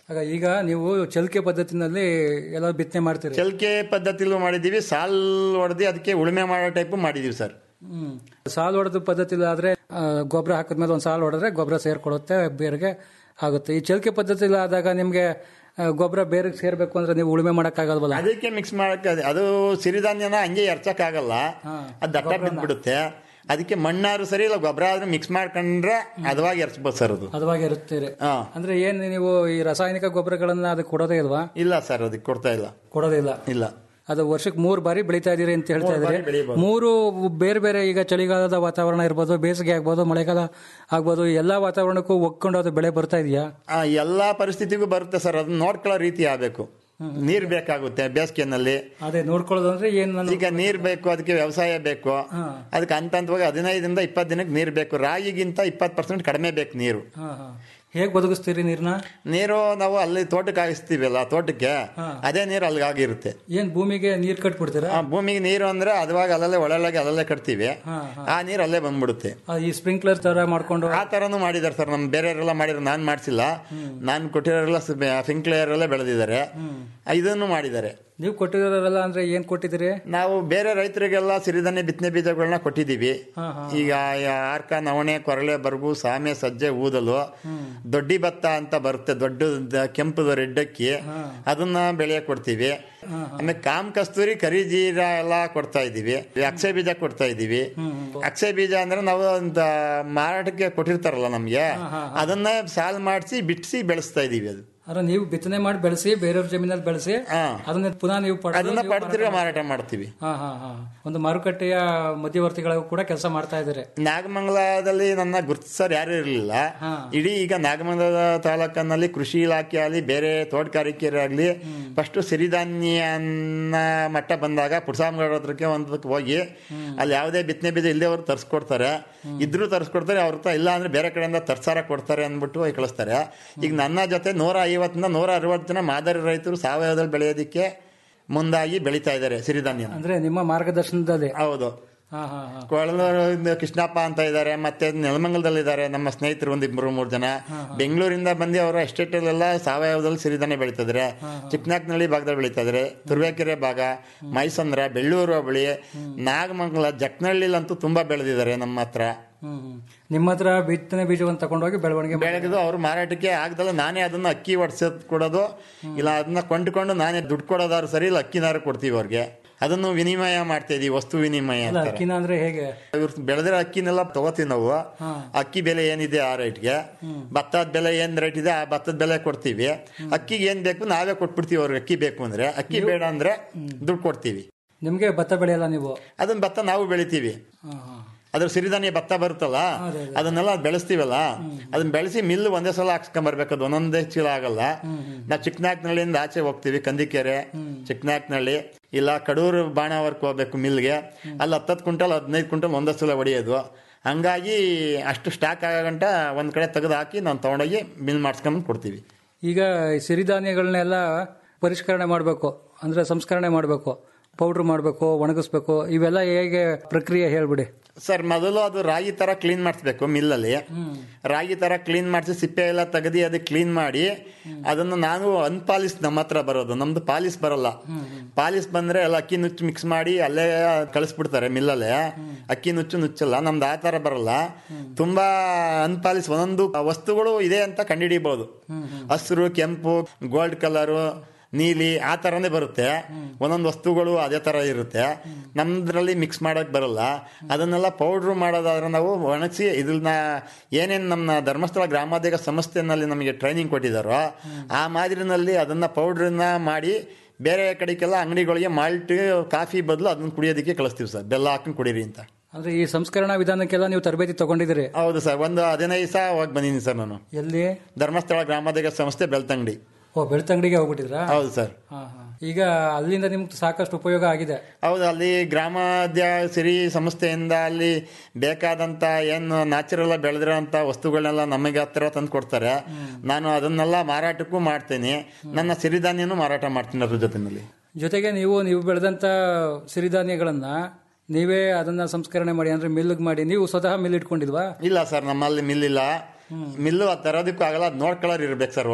ಆಗ ಈಗ ನೀವು ಚಲಿಕೆ ಪದ್ಧತಿನಲ್ಲಿ ಎಲ್ಲ ಬಿತ್ತನೆ ಮಾಡ್ತೀರಿ ಚಲಿಕೆ ಪದ್ಧತಿಲೂ ಮಾಡಿದ್ದೀವಿ ಸಾಲ್ ಹೊಡೆದು ಅದಕ್ಕೆ ಉಳುಮೆ ಮಾಡೋ ಟೈಪು ಮಾಡಿದ್ದೀವಿ ಸರ್ ಹ್ಮ್ ಸಾಲು ಹೊಡೆದ ಪದ್ಧತಿ ಆದ್ರೆ ಆ, ಗೊಬ್ಬರ ಹಾಕಿದ್ಮೇಲೆ ಒಂದು ಸಾಲು ಹೊಡೆದ್ರೆ ಗೊಬ್ಬರ ಸೇರ್ಕೊಳುತ್ತೆ ಬೇರೆಗೆ ಆಗುತ್ತೆ ಈ ಚಲಿಕೆ ಪದ್ಧತಿ ಆದಾಗ ನಿಮ್ಗೆ ಆ, ಗೊಬ್ಬರ ಬೇರೆ ಸೇರ್ಬೇಕು ಅಂದ್ರೆ ನೀವು ಉಳುಮೆ ಮಾಡಕ್ಕಾಗಲ್ವಲ್ಲ ಅದಕ್ಕೆ ಮಿಕ್ಸ್ ಮಾಡಕ್ಕೆ ಅದು- ಅದು ಸಿರಿಧಾನ್ಯನ ಹಂಗೆ ಎರ್ಚಕ್ಕಾಗಲ್ಲ ಅದು ದಟ್ಟ ಬಿದ್ಬಿಡುತ್ತೆ ಅದಕ್ಕೆ ಮಣ್ಣಾರು ಸರಿ ಇಲ್ಲ ಗೊಬ್ಬರ ಆದ್ರೂ ಮಿಕ್ಸ್ ಮಾಡ್ಕೊಂಡ್ರೆ ಅದವಾಗಿ ಎರ್ಚ್ಬೋದು ಸರ್ ಅದು ಅದವಾಗಿ ಇರುತ್ತೀರಿ ಹಾ. ಅಂದ್ರೆ ಏನ್ ನೀವು ಈ ರಾಸಾಯನಿಕ ಗೊಬ್ಬರಗಳನ್ನ ಅದಕ್ಕೆ ಕೊಡೋದೇ ಇಲ್ವಾ ಇಲ್ಲ ಸರ್ ಅದಕ್ಕೆ ಕೊಡ್ತಾ ಇಲ್ಲ ಕೊಡೋದಿಲ್ಲ ಇಲ್ಲ ಅದು ವರ್ಷಕ್ಕೆ ಮೂರು ಬಾರಿ ಬೆಳೀತಾ ಇದೀರಿ ಅಂತ ಹೇಳ್ತಾ ಮೂರು ಬಾರಿ ಇದ್ರಿ ಬೆಳೀಬೋದು. ಮೂರು ಬೇರೆ ಬೇರೆ ಈಗ ಚಳಿಗಾಲದ ವಾತಾವರಣ ಇರ್ಬೋದು ಬೇಸಿಗೆ ಆಗ್ಬೋದು ಮಳೆಗಾಲ ಆಗ್ಬೋದು ಎಲ್ಲಾ ವಾತಾವರಣಕ್ಕೂ ಒಗ್ಕೊಂಡು ಅದು ಬೆಳೆ ಬರ್ತಾ ಇದೆಯಾ ಆ, ಎಲ್ಲಾ ಪರಿಸ್ಥಿತಿಗೂ ಬರುತ್ತೆ ಸರ್ ಅದನ್ನ ನೋಡ್ಕೊಳ್ಳೋ ರೀತಿ ಆಗಬೇಕು ನೀರ್ ಬೇಕಾಗುತ್ತೆ ಬೇಸಿಗೆನಲ್ಲಿ ಅದೇ ನೋಡ್ಕೊಳ್ಳೋದು ಅಂದ್ರೆ ಏನ್ ನಾನು ಈಗ ನೀರ್ ಬೇಕು ಅದಕ್ಕೆ ವ್ಯವಸಾಯ ಬೇಕು ಅದಕ್ಕೆ ಹಂತ ಹಂತವಾಗಿ ಹದಿನೈದರಿಂದ ಇಪ್ಪತ್ತು ದಿನಕ್ಕೆ ನೀರ್ ಬೇಕು ರಾಗಿಗಿಂತ ಇಪ್ಪತ್ತು ಪರ್ಸೆಂಟ್ ಕಡಿಮೆ ಬೇಕು ನೀರು ಹಾ ಹಾ ಹೇಗ್ ಬದುಕಿಸ್ತೀರಿ ನೀರ್ನ ನೀರು ನಾವು ಅಲ್ಲಿ ತೋಟಕ್ಕೆ ಹಾಯಿಸ್ತೀವಲ್ಲ ತೋಟಕ್ಕೆ ಅದೇ ನೀರು ಅಲ್ಲಿಗೆ ಆಗಿರುತ್ತೆ ಏನ್ ಭೂಮಿಗೆ ನೀರ್ ಕಟ್ಬಿಡ್ತೀರಾ ಆ ಭೂಮಿಗೆ ನೀರು ಅಂದ್ರೆ ಅದವಾಗ ಅಲ್ಲಲ್ಲೇ ಒಳಗೆ ಅಲ್ಲಲ್ಲೇ ಕಟ್ತೀವಿ ಹಾ, ಆ ನೀರು ಅಲ್ಲೇ ಬಂದ್ಬಿಡುತ್ತೆ ಆ, ಈ ಸ್ಪ್ರಿಂಕ್ಲರ್ ತರ ಮಾಡ್ಕೊಂಡು ಆ ತರನು ಮಾಡಿದಾರೆ ಸರ್ ನಮ್ ಬೇರೆಯವರೆಲ್ಲ ಮಾಡಿದ್ರು ನಾನ್ ಮಾಡ್ಸಿಲ್ಲ ನಾನ್ ಕೊಟ್ಟಿರೋರೆಲ್ಲ ಫಿಂಕ್ಲೇಯರ್ ಎಲ್ಲ ಬೆಳೆದಿದ್ದಾರೆ ಇದನ್ನು ಮಾಡಿದ್ದಾರೆ ನೀವು ಕೊಟ್ಟಿರೋರೆಲ್ಲ ಅಂದ್ರೆ ಏನ್ ಕೊಟ್ಟಿದ್ದೀರಿ ನಾವು ಬೇರೆ ರೈತರಿಗೆಲ್ಲ ಸಿರಿಧಾನ್ಯ ಬಿತ್ತನೆ ಬೀಜಗಳನ್ನ ಕೊಟ್ಟಿದ್ದೀವಿ ಹಾ, ಹಾ. ಈಗ ಈ ಆರ್ಕ ನವಣೆ ಕೊರಳೆ ಬರಗು ಸಾಮೆ ಸಜ್ಜೆ ಊದಲು ದೊಡ್ಡಿ ಭತ್ತ ಅಂತ ಬರುತ್ತೆ ದೊಡ್ಡ ದ- ಕೆಂಪು ರೆಡ್ಡಕ್ಕಿ ಅದನ್ನ ಬೆಳೆಯ ಕೊಡ್ತೀವಿ ಆಮೇಲೆ ಕಾಮ್ ಕಸ್ತೂರಿ ಕರಿಜೀರ ಎಲ್ಲ ಕೊಡ್ತಾ ಇದೀವಿ ಅಕ್ಷಯ ಬೀಜ ಕೊಡ್ತಾ ಇದೀವಿ ಅಕ್ಷಯ ಬೀಜ ಅಂದ್ರೆ ನಾವು ಒಂದು ಮಾರಾಟಕ್ಕೆ ಕೊಟ್ಟಿರ್ತಾರಲ್ಲ ನಮ್ಗೆ ಅದನ್ನ ಸಾಲ್ ಮಾಡಿಸಿ ಬಿಡಿಸಿ ಬೆಳೆಸ್ತಾ ಇದೀವಿ ಅದು ಅಂದ್ರೆ ನೀವು ಬಿತ್ತನೆ ಮಾಡಿ ಬೆಳೆಸಿ ಬೇರೆಯವ್ರ ಜಮೀನಲ್ಲಿ ಬೆಳೆಸಿ ಅದನ್ನ ಪುನಃ ನೀವು ಪಡೆದು ಅದನ್ನ ನೀವು ಪಡ್ತಿರ್ಗ ಮಾರಾಟ ಮಾರಾಟ ಮಾಡ್ತೀವಿ ಹಾ ಹಾ ಹಾ ಒಂದು ಮಾರುಕಟ್ಟೆಯ ಮಧ್ಯವರ್ತಿಗಳಿಗೂ ಕೂಡ ಕೆಲಸ ಮಾಡ್ತಾ ಇದ್ದಾರೆ ನಾಗಮಂಗಲದಲ್ಲಿ ನನ್ನ ಗುರುತಿಸೋರು ಯಾರು ಇರಲಿಲ್ಲ ಇಡೀ ಈಗ ನಾಗಮಂಗಲ ತಾಲೂಕಿನಲ್ಲಿ ಕೃಷಿ ಇಲಾಖೆ ಆಗಲಿ ಬೇರೆ ತೋಟಗಾರಿಕೆ ಆಗಲಿ ಫಸ್ಟ್ ಸಿರಿಧಾನ್ಯನ ಮಟ್ಟ ಬಂದಾಗ ಪುಟ್ಸಾಮ್ಗಡ ಹತ್ರಕ್ಕೆ ಒಂದಕ್ಕೆ ಹೋಗಿ ಅಲ್ಲಿ ಯಾವುದೇ ಬಿತ್ತನೆ ಬೀಜ ಇಲ್ಲದೆ ಅವರು ತರಿಸ್ಕೊಡ್ತಾರೆ ಇದ್ರೂ ತರಿಸ್ಕೊಡ್ತಾರೆ ಅವ್ರ ಹತ್ರ ಇಲ್ಲ ಅಂದ್ರೆ ಬೇರೆ ಕಡೆಯಿಂದ ತರ್ಸಾರ ಕೊಡ್ತಾರೆ ಅಂದ್ಬಿಟ್ಟು ಹೋಗಿ ಕಳಿಸ್ತಾರೆ ಈಗ ನನ್ನ ಜೊತೆ ನೂರ ಐವತ್ತರಿಂದ ನೂರ ಅರವತ್ತು ಜನ ಮಾದರಿ ರೈತರು ಸಾವಯವದಲ್ಲಿ ಬೆಳೆಯೋದಕ್ಕೆ ಮುಂದಾಗಿ ಬೆಳೀತಾ ಇದ್ದಾರೆ ಸಿರಿಧಾನ್ಯ ಅಂದ್ರೆ ನಿಮ್ಮ ಮಾರ್ಗದರ್ಶನದಲ್ಲಿ ಹೌದು ಹಾ ಹಾ ಹಾ ಕೊಳಲೂರು ಕೃಷ್ಣಪ್ಪ ಅಂತ ಇದ್ದಾರೆ ಮತ್ತೆ ನೆಲಮಂಗಲದಲ್ಲಿದ್ದಾರೆ ನಮ್ಮ ಸ್ನೇಹಿತರು ಒಂದು ಇಬ್ಬರು ಮೂರು ಜನ ಬೆಂಗಳೂರಿಂದ ಬಂದು ಅವರು ಎಸ್ಟೇಟ್ ಅಲ್ಲೆಲ್ಲ ಸಾವಯವದಲ್ಲಿ ಸಿರಿಧಾನ್ಯ ಬೆಳೀತಿದ್ದಾರೆ ಚಿಕ್ಕನಾಕ್ನಳ್ಳಿ ಭಾಗದಲ್ಲಿ ಬೆಳೀತಾ ಇದ್ದಾರೆ ತುರುವೇಕೆರೆ ಭಾಗ ಮೈಸಂದ್ರ ಬೆಳ್ಳೂರು ಹೋಬಳಿ ನಾಗಮಂಗಲ ಜಕ್ನಹಳ್ಳಿಲಂತೂ ತುಂಬಾ ಬೆಳೆದಿದ್ದಾರೆ ನಮ್ಮ ಹತ್ರ ಹ್ಮ್ ಹ್ಮ್. ನಿಮ್ಮ ಹತ್ರ ಬಿತ್ತನೆ ಬೀಜವನ್ನು ತಗೊಂಡೋಗಿ ಬೆಳವಣಿಗೆ ಮಾಡಿ- ಬೆಳೆದು ಅವ್ರು ಮಾರಾಟಕ್ಕೆ ಆಗದಲ್ಲ ನಾನೇ ಅದನ್ನ ಅಕ್ಕಿ ಒಡ್ಸೋದ್ ಕೊಡೋದು ಇಲ್ಲ ಅದನ್ನ ಕೊಂಡ್ಕೊಂಡು ನಾನೇ ದುಡ್ಡು ಕೊಡೋದಾದ್ರು ಸರಿ ಇಲ್ಲ ಅಕ್ಕಿನಾರು ಕೊಡ್ತೀವಿ ಅವ್ರಿಗೆ ಅದನ್ನು ವಿನಿಮಯ ಮಾಡ್ತಾ ಇದೀವಿ ವಸ್ತು ವಿನಿಮಯ ಅಲ್ಲ, ಅಂತಾರೆ. ಅಕ್ಕಿನ ಅಂದ್ರೆ ಹೇಗೆ ಇವ್ರು ಬೆಳೆದಿರೋ ಅಕ್ಕಿನೆಲ್ಲ ತಗೋತೀವಿ ನಾವು ಅಕ್ಕಿ ಬೆಲೆ ಏನಿದೆ ಆ ರೇಟ್ಗೆ ಭತ್ತದ ಬೆಲೆ ಏನ್ ರೇಟ್ ಇದೆ ಆ ಭತ್ತದ ಬೆಲೆ ಕೊಡ್ತೀವಿ ಅಕ್ಕಿಗೆ ಏನ್ ಬೇಕು ನಾವೇ ಕೊಟ್ಬಿಡ್ತೀವಿ ಅವ್ರಿಗೆ ಅಕ್ಕಿ ಬೇಕು ಅಂದ್ರೆ ಅಕ್ಕಿ ಬೇಡ ಅಂದ್ರೆ ದುಡ್ಡು ಕೊಡ್ತೀವಿ ನಿಮ್ಗೆ ಭತ್ತ ಬೆಳೆಯಲ್ಲ ನೀವು ಅದನ್ನ ಭತ್ತ ನಾವು ಬೆಳಿತೀವಿ ಅದ್ರ ಸಿರಿಧಾನ್ಯ ಭತ್ತ ಬರುತ್ತಲ್ಲ ಅದನ್ನೆಲ್ಲ ಬೆಳೆಸ್ತೀವಲ್ಲ ಅದನ್ನ ಬೆಳೆಸಿ ಮಿಲ್ ಒಂದೇ ಸಲ ಹಾಕ್ಸ್ಕೊಂಡ್ ಬರ್ಬೇಕು ಅದು ಒಂದೊಂದೇ ಚೀಲ ಆಗಲ್ಲ ನಾವು ಚಿಕ್ಕನಾಕ್ನಳ್ಳಿಯಿಂದ ಆಚೆ ಹೋಗ್ತೀವಿ ಕಂದಿಕೆರೆ ಚಿಕ್ಕನಾಕ್ನಳ್ಳಿ ಇಲ್ಲ ಕಡೂರು ಬಾಣಾವರ್ಕ್ ಹೋಗ್ಬೇಕು ಮಿಲ್ಗೆ ಅಲ್ಲಿ ಹತ್ತತ್ತು ಕ್ವಿಂಟಲ್ ಹದಿನೈದು ಕ್ವಿಂಟಲ್ ಒಂದೇ ಸಲ ಹೊಡೆಯೋದು ಹಂಗಾಗಿ ಅಷ್ಟು ಸ್ಟಾಕ್ ಆಗೋ ಗಂಟ ಒಂದ್ ಕಡೆ ತೆಗೆದು ಹಾಕಿ ನಾವು ತಗೊಂಡೋಗಿ ಮಿಲ್ ಮಾಡಿಸ್ಕೊಂಡ್ ಕೊಡ್ತೀವಿ ಈಗ ಈ ಸಿರಿಧಾನ್ಯಗಳನ್ನೆಲ್ಲ ಪರಿಷ್ಕರಣೆ ಮಾಡಬೇಕು ಅಂದ್ರೆ ಸಂಸ್ಕರಣೆ ಮಾಡಬೇಕು ಪೌಡ್ರ್ ಮಾಡಬೇಕು ಒಣಗಿಸ್ಬೇಕು ಇವೆಲ್ಲ ಹೇಗೆ ಪ್ರಕ್ರಿಯೆ ಹೇಳ್ಬಿಡಿ ಸರ್ ಮೊದಲು ಅದು ರಾಗಿ ತರ ಕ್ಲೀನ್ ಮಾಡಿಸ್ಬೇಕು ಮಿಲ್ಲಲ್ಲಿ ರಾಗಿ ತರ ಕ್ಲೀನ್ ಮಾಡಿಸಿ ಸಿಪ್ಪೆ ಎಲ್ಲ ತೆಗೆದು ಅದಕ್ಕೆ ಕ್ಲೀನ್ ಮಾಡಿ ಅದನ್ನು ನಾನು ಅನ್ಪಾಲಿಸ್ ನಮ್ಮ ಹತ್ರ ಬರೋದು ನಮ್ದು ಪಾಲಿಸ್ ಬರಲ್ಲ ಪಾಲಿಸ್ ಬಂದ್ರೆ ಎಲ್ಲ ಅಕ್ಕಿ ನುಚ್ಚು ಮಿಕ್ಸ್ ಮಾಡಿ ಅಲ್ಲೇ ಕಳಿಸ್ಬಿಡ್ತಾರೆ ಮಿಲ್ಲಲ್ಲೇ ಅಕ್ಕಿ ನುಚ್ಚು ನುಚ್ಚಲ್ಲ ನಮ್ದು ಆ ತರ ಬರಲ್ಲ ತುಂಬಾ ಅನ್ಪಾಲಿಸ್ ಒಂದೊಂದು ವಸ್ತುಗಳು ಇದೆ ಅಂತ ಕಂಡುಹಿಡಿಬಹುದು ಹಸಿರು ಕೆಂಪು ಗೋಲ್ಡ್ ಕಲರು ನೀಲಿ ಆ ಥರನೇ ಬರುತ್ತೆ ಒಂದೊಂದು ವಸ್ತುಗಳು ಅದೇ ಥರ ಇರುತ್ತೆ ನಮ್ದ್ರಲ್ಲಿ ಮಿಕ್ಸ್ ಮಾಡಕ್ ಬರಲ್ಲ ಅದನ್ನೆಲ್ಲ ಪೌಡ್ರ್ ಮಾಡೋದಾದ್ರೆ ನಾವು ಒಣಗಿಸಿ ಇದನ್ನ ಏನೇನು ನಮ್ಮ ಧರ್ಮಸ್ಥಳ ಗ್ರಾಮಾಧಿಕ ಸಂಸ್ಥೆನಲ್ಲಿ ನಮಗೆ ಟ್ರೈನಿಂಗ್ ಕೊಟ್ಟಿದ್ದಾರೋ ಆ ಮಾದರಿನಲ್ಲಿ ಅದನ್ನ ಪೌಡ್ರನ್ನ ಮಾಡಿ ಬೇರೆ ಕಡೆಗೆಲ್ಲ ಅಂಗಡಿಗಳಿಗೆ ಮಾಲ್ಟ್ ಕಾಫಿ ಬದಲು ಅದನ್ನ ಕುಡಿಯೋದಕ್ಕೆ ಕಳಿಸ್ತೀವಿ ಸರ್ ಬೆಲ್ಲ ಹಾಕೊಂಡು ಕುಡೀರಿ ಅಂತ ಅಂದ್ರೆ ಈ ಸಂಸ್ಕರಣಾ ವಿಧಾನಕ್ಕೆಲ್ಲ ನೀವು ತರಬೇತಿ ತಗೊಂಡಿದ್ದೀರಿ ಹೌದು ಸರ್ ಒಂದು ಹದಿನೈದು ಸಹ ಹೋಗಿ ಬಂದಿದ್ದೀನಿ ಸರ್ ನಾನು ಎಲ್ಲಿ ಧರ್ಮಸ್ಥಳ ಗ್ರಾಮಾಧಿಕ ಸಂಸ್ಥೆ ಬೆಳ್ತಂಗಡಿ ಓ ಬೆಳ್ತಂಗಡಿಗೆ ಹೋಗ್ಬಿಟ್ಟಿದ್ರಾ ಹೌದು ಸರ್ ಹಾ, ಹಾ. ಈಗ ಅಲ್ಲಿಂದ ನಿಮ್ಗೆ ಸಾಕಷ್ಟು ಉಪಯೋಗ ಆಗಿದೆ ಹೌದು ಅಲ್ಲಿ ಗ್ರಾಮಾದ್ಯ ಸಿರಿ ಸಂಸ್ಥೆಯಿಂದ ಅಲ್ಲಿ ಬೇಕಾದಂತ ಏನು ನ್ಯಾಚುರಲ್ ಬೆಳೆದಿರೋಂಥ ವಸ್ತುಗಳನ್ನೆಲ್ಲ ನಮಗೆ ಹತ್ರ ತಂದು ಕೊಡ್ತಾರೆ ನಾನು ಅದನ್ನೆಲ್ಲ ಮಾರಾಟಕ್ಕೂ ಮಾಡ್ತೇನೆ ನನ್ನ ಸಿರಿಧಾನ್ಯನೂ ಮಾರಾಟ ಮಾಡ್ತೀನಿ ಅದ್ರ ಜೊತೆನಲ್ಲಿ ಜೊತೆಗೆ ನೀವು ನೀವು ಬೆಳೆದಂತ ಸಿರಿಧಾನ್ಯಗಳನ್ನ ನೀವೇ ಅದನ್ನ ಸಂಸ್ಕರಣೆ ಮಾಡಿ ಅಂದ್ರೆ ಮಿಲ್ಗ್ ಮಾಡಿ ನೀವು ಸ್ವತಃ ಮಿಲ್ ಇಟ್ಕೊಂಡಿಲ್ವಾ ಇಲ್ಲ ಸರ್ ನಮ್ಮಲ್ಲಿ ಮಿಲ್ ಇಲ್ಲ ಮಿಲ್ಲು ಅದು ತರೋದಕ್ಕೂ ಆಗಲ್ಲ ಅದು ನೋಡ್ಕೊಳ್ಳೋರು ಇರ್ಬೇಕು ಸರ್ ಒಬ್ರು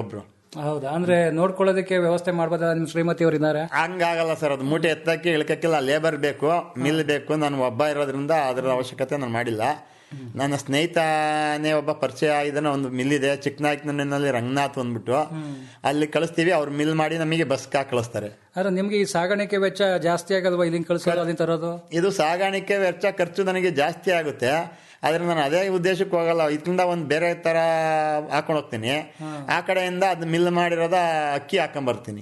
ಹೌದಾ ಅಂದ್ರೆ ನೋಡ್ಕೊಳ್ಳೋದಕ್ಕೆ ವ್ಯವಸ್ಥೆ ಮಾಡ್ಬೋದಾ ನಿಮ್ ಶ್ರೀಮತಿ ಅವ್ರು ಇದ್ದಾರೆ ಹಂಗಾಗಲ್ಲ ಸರ್ ಅದು ಮೂಟೆ ಎತ್ತಕ್ಕೆ ಇಳ್ಕಕ್ಕೆಲ್ಲ ಲೇಬರ್ ಬೇಕು ಮಿಲ್ ಬೇಕು ನಾನು ಒಬ್ಬ ಇರೋದ್ರಿಂದ ಅದರ ಅವಶ್ಯಕತೆ ನಾನು ಮಾಡಿಲ್ಲ ನನ್ನ ಸ್ನೇಹಿತನೇ ಒಬ್ಬ ಪರಿಚಯ ಇದನ್ನ ಒಂದು ಮಿಲ್ ಇದೆ ಚಿಕ್ಕನಾಯಕನಲ್ಲಿ ರಂಗನಾಥ್ ಅಂದ್ಬಿಟ್ಟು ಅಲ್ಲಿ ಕಳಿಸ್ತೀವಿ ಅವ್ರು ಮಿಲ್ ಮಾಡಿ ನಮಗೆ ಬಸ್ಗೆ ಕಳಿಸ್ತಾರೆ ಆದ್ರೆ ನಿಮ್ಗೆ ಈ ಸಾಗಾಣಿಕೆ ವೆಚ್ಚ ಜಾಸ್ತಿ ಆಗಲ್ವಾ ಇಲ್ಲಿಂದ ಕಳ್ಸೋದು ಅಲ್ಲಿಂದ ತರೋದು ಇದು ಸಾಗಾಣಿಕೆ ವೆಚ್ಚ ಖರ್ಚು ನನಗೆ ಜಾಸ್ತಿ ಆಗುತ್ತೆ ಆದ್ರೆ ನಾನು ಅದೇ ಉದ್ದೇಶಕ್ಕೆ ಹೋಗಲ್ಲ ಇದರಿಂದ ಒಂದು ಬೇರೆ ತರ ಹಾಕೊಂಡು ಹೋಗ್ತೀನಿ ಆ ಕಡೆಯಿಂದ ಅದು ಮಿಲ್ ಮಾಡಿರೋದ ಅಕ್ಕಿ ಹಾಕೊಂಡ್ ಬರ್ತೀನಿ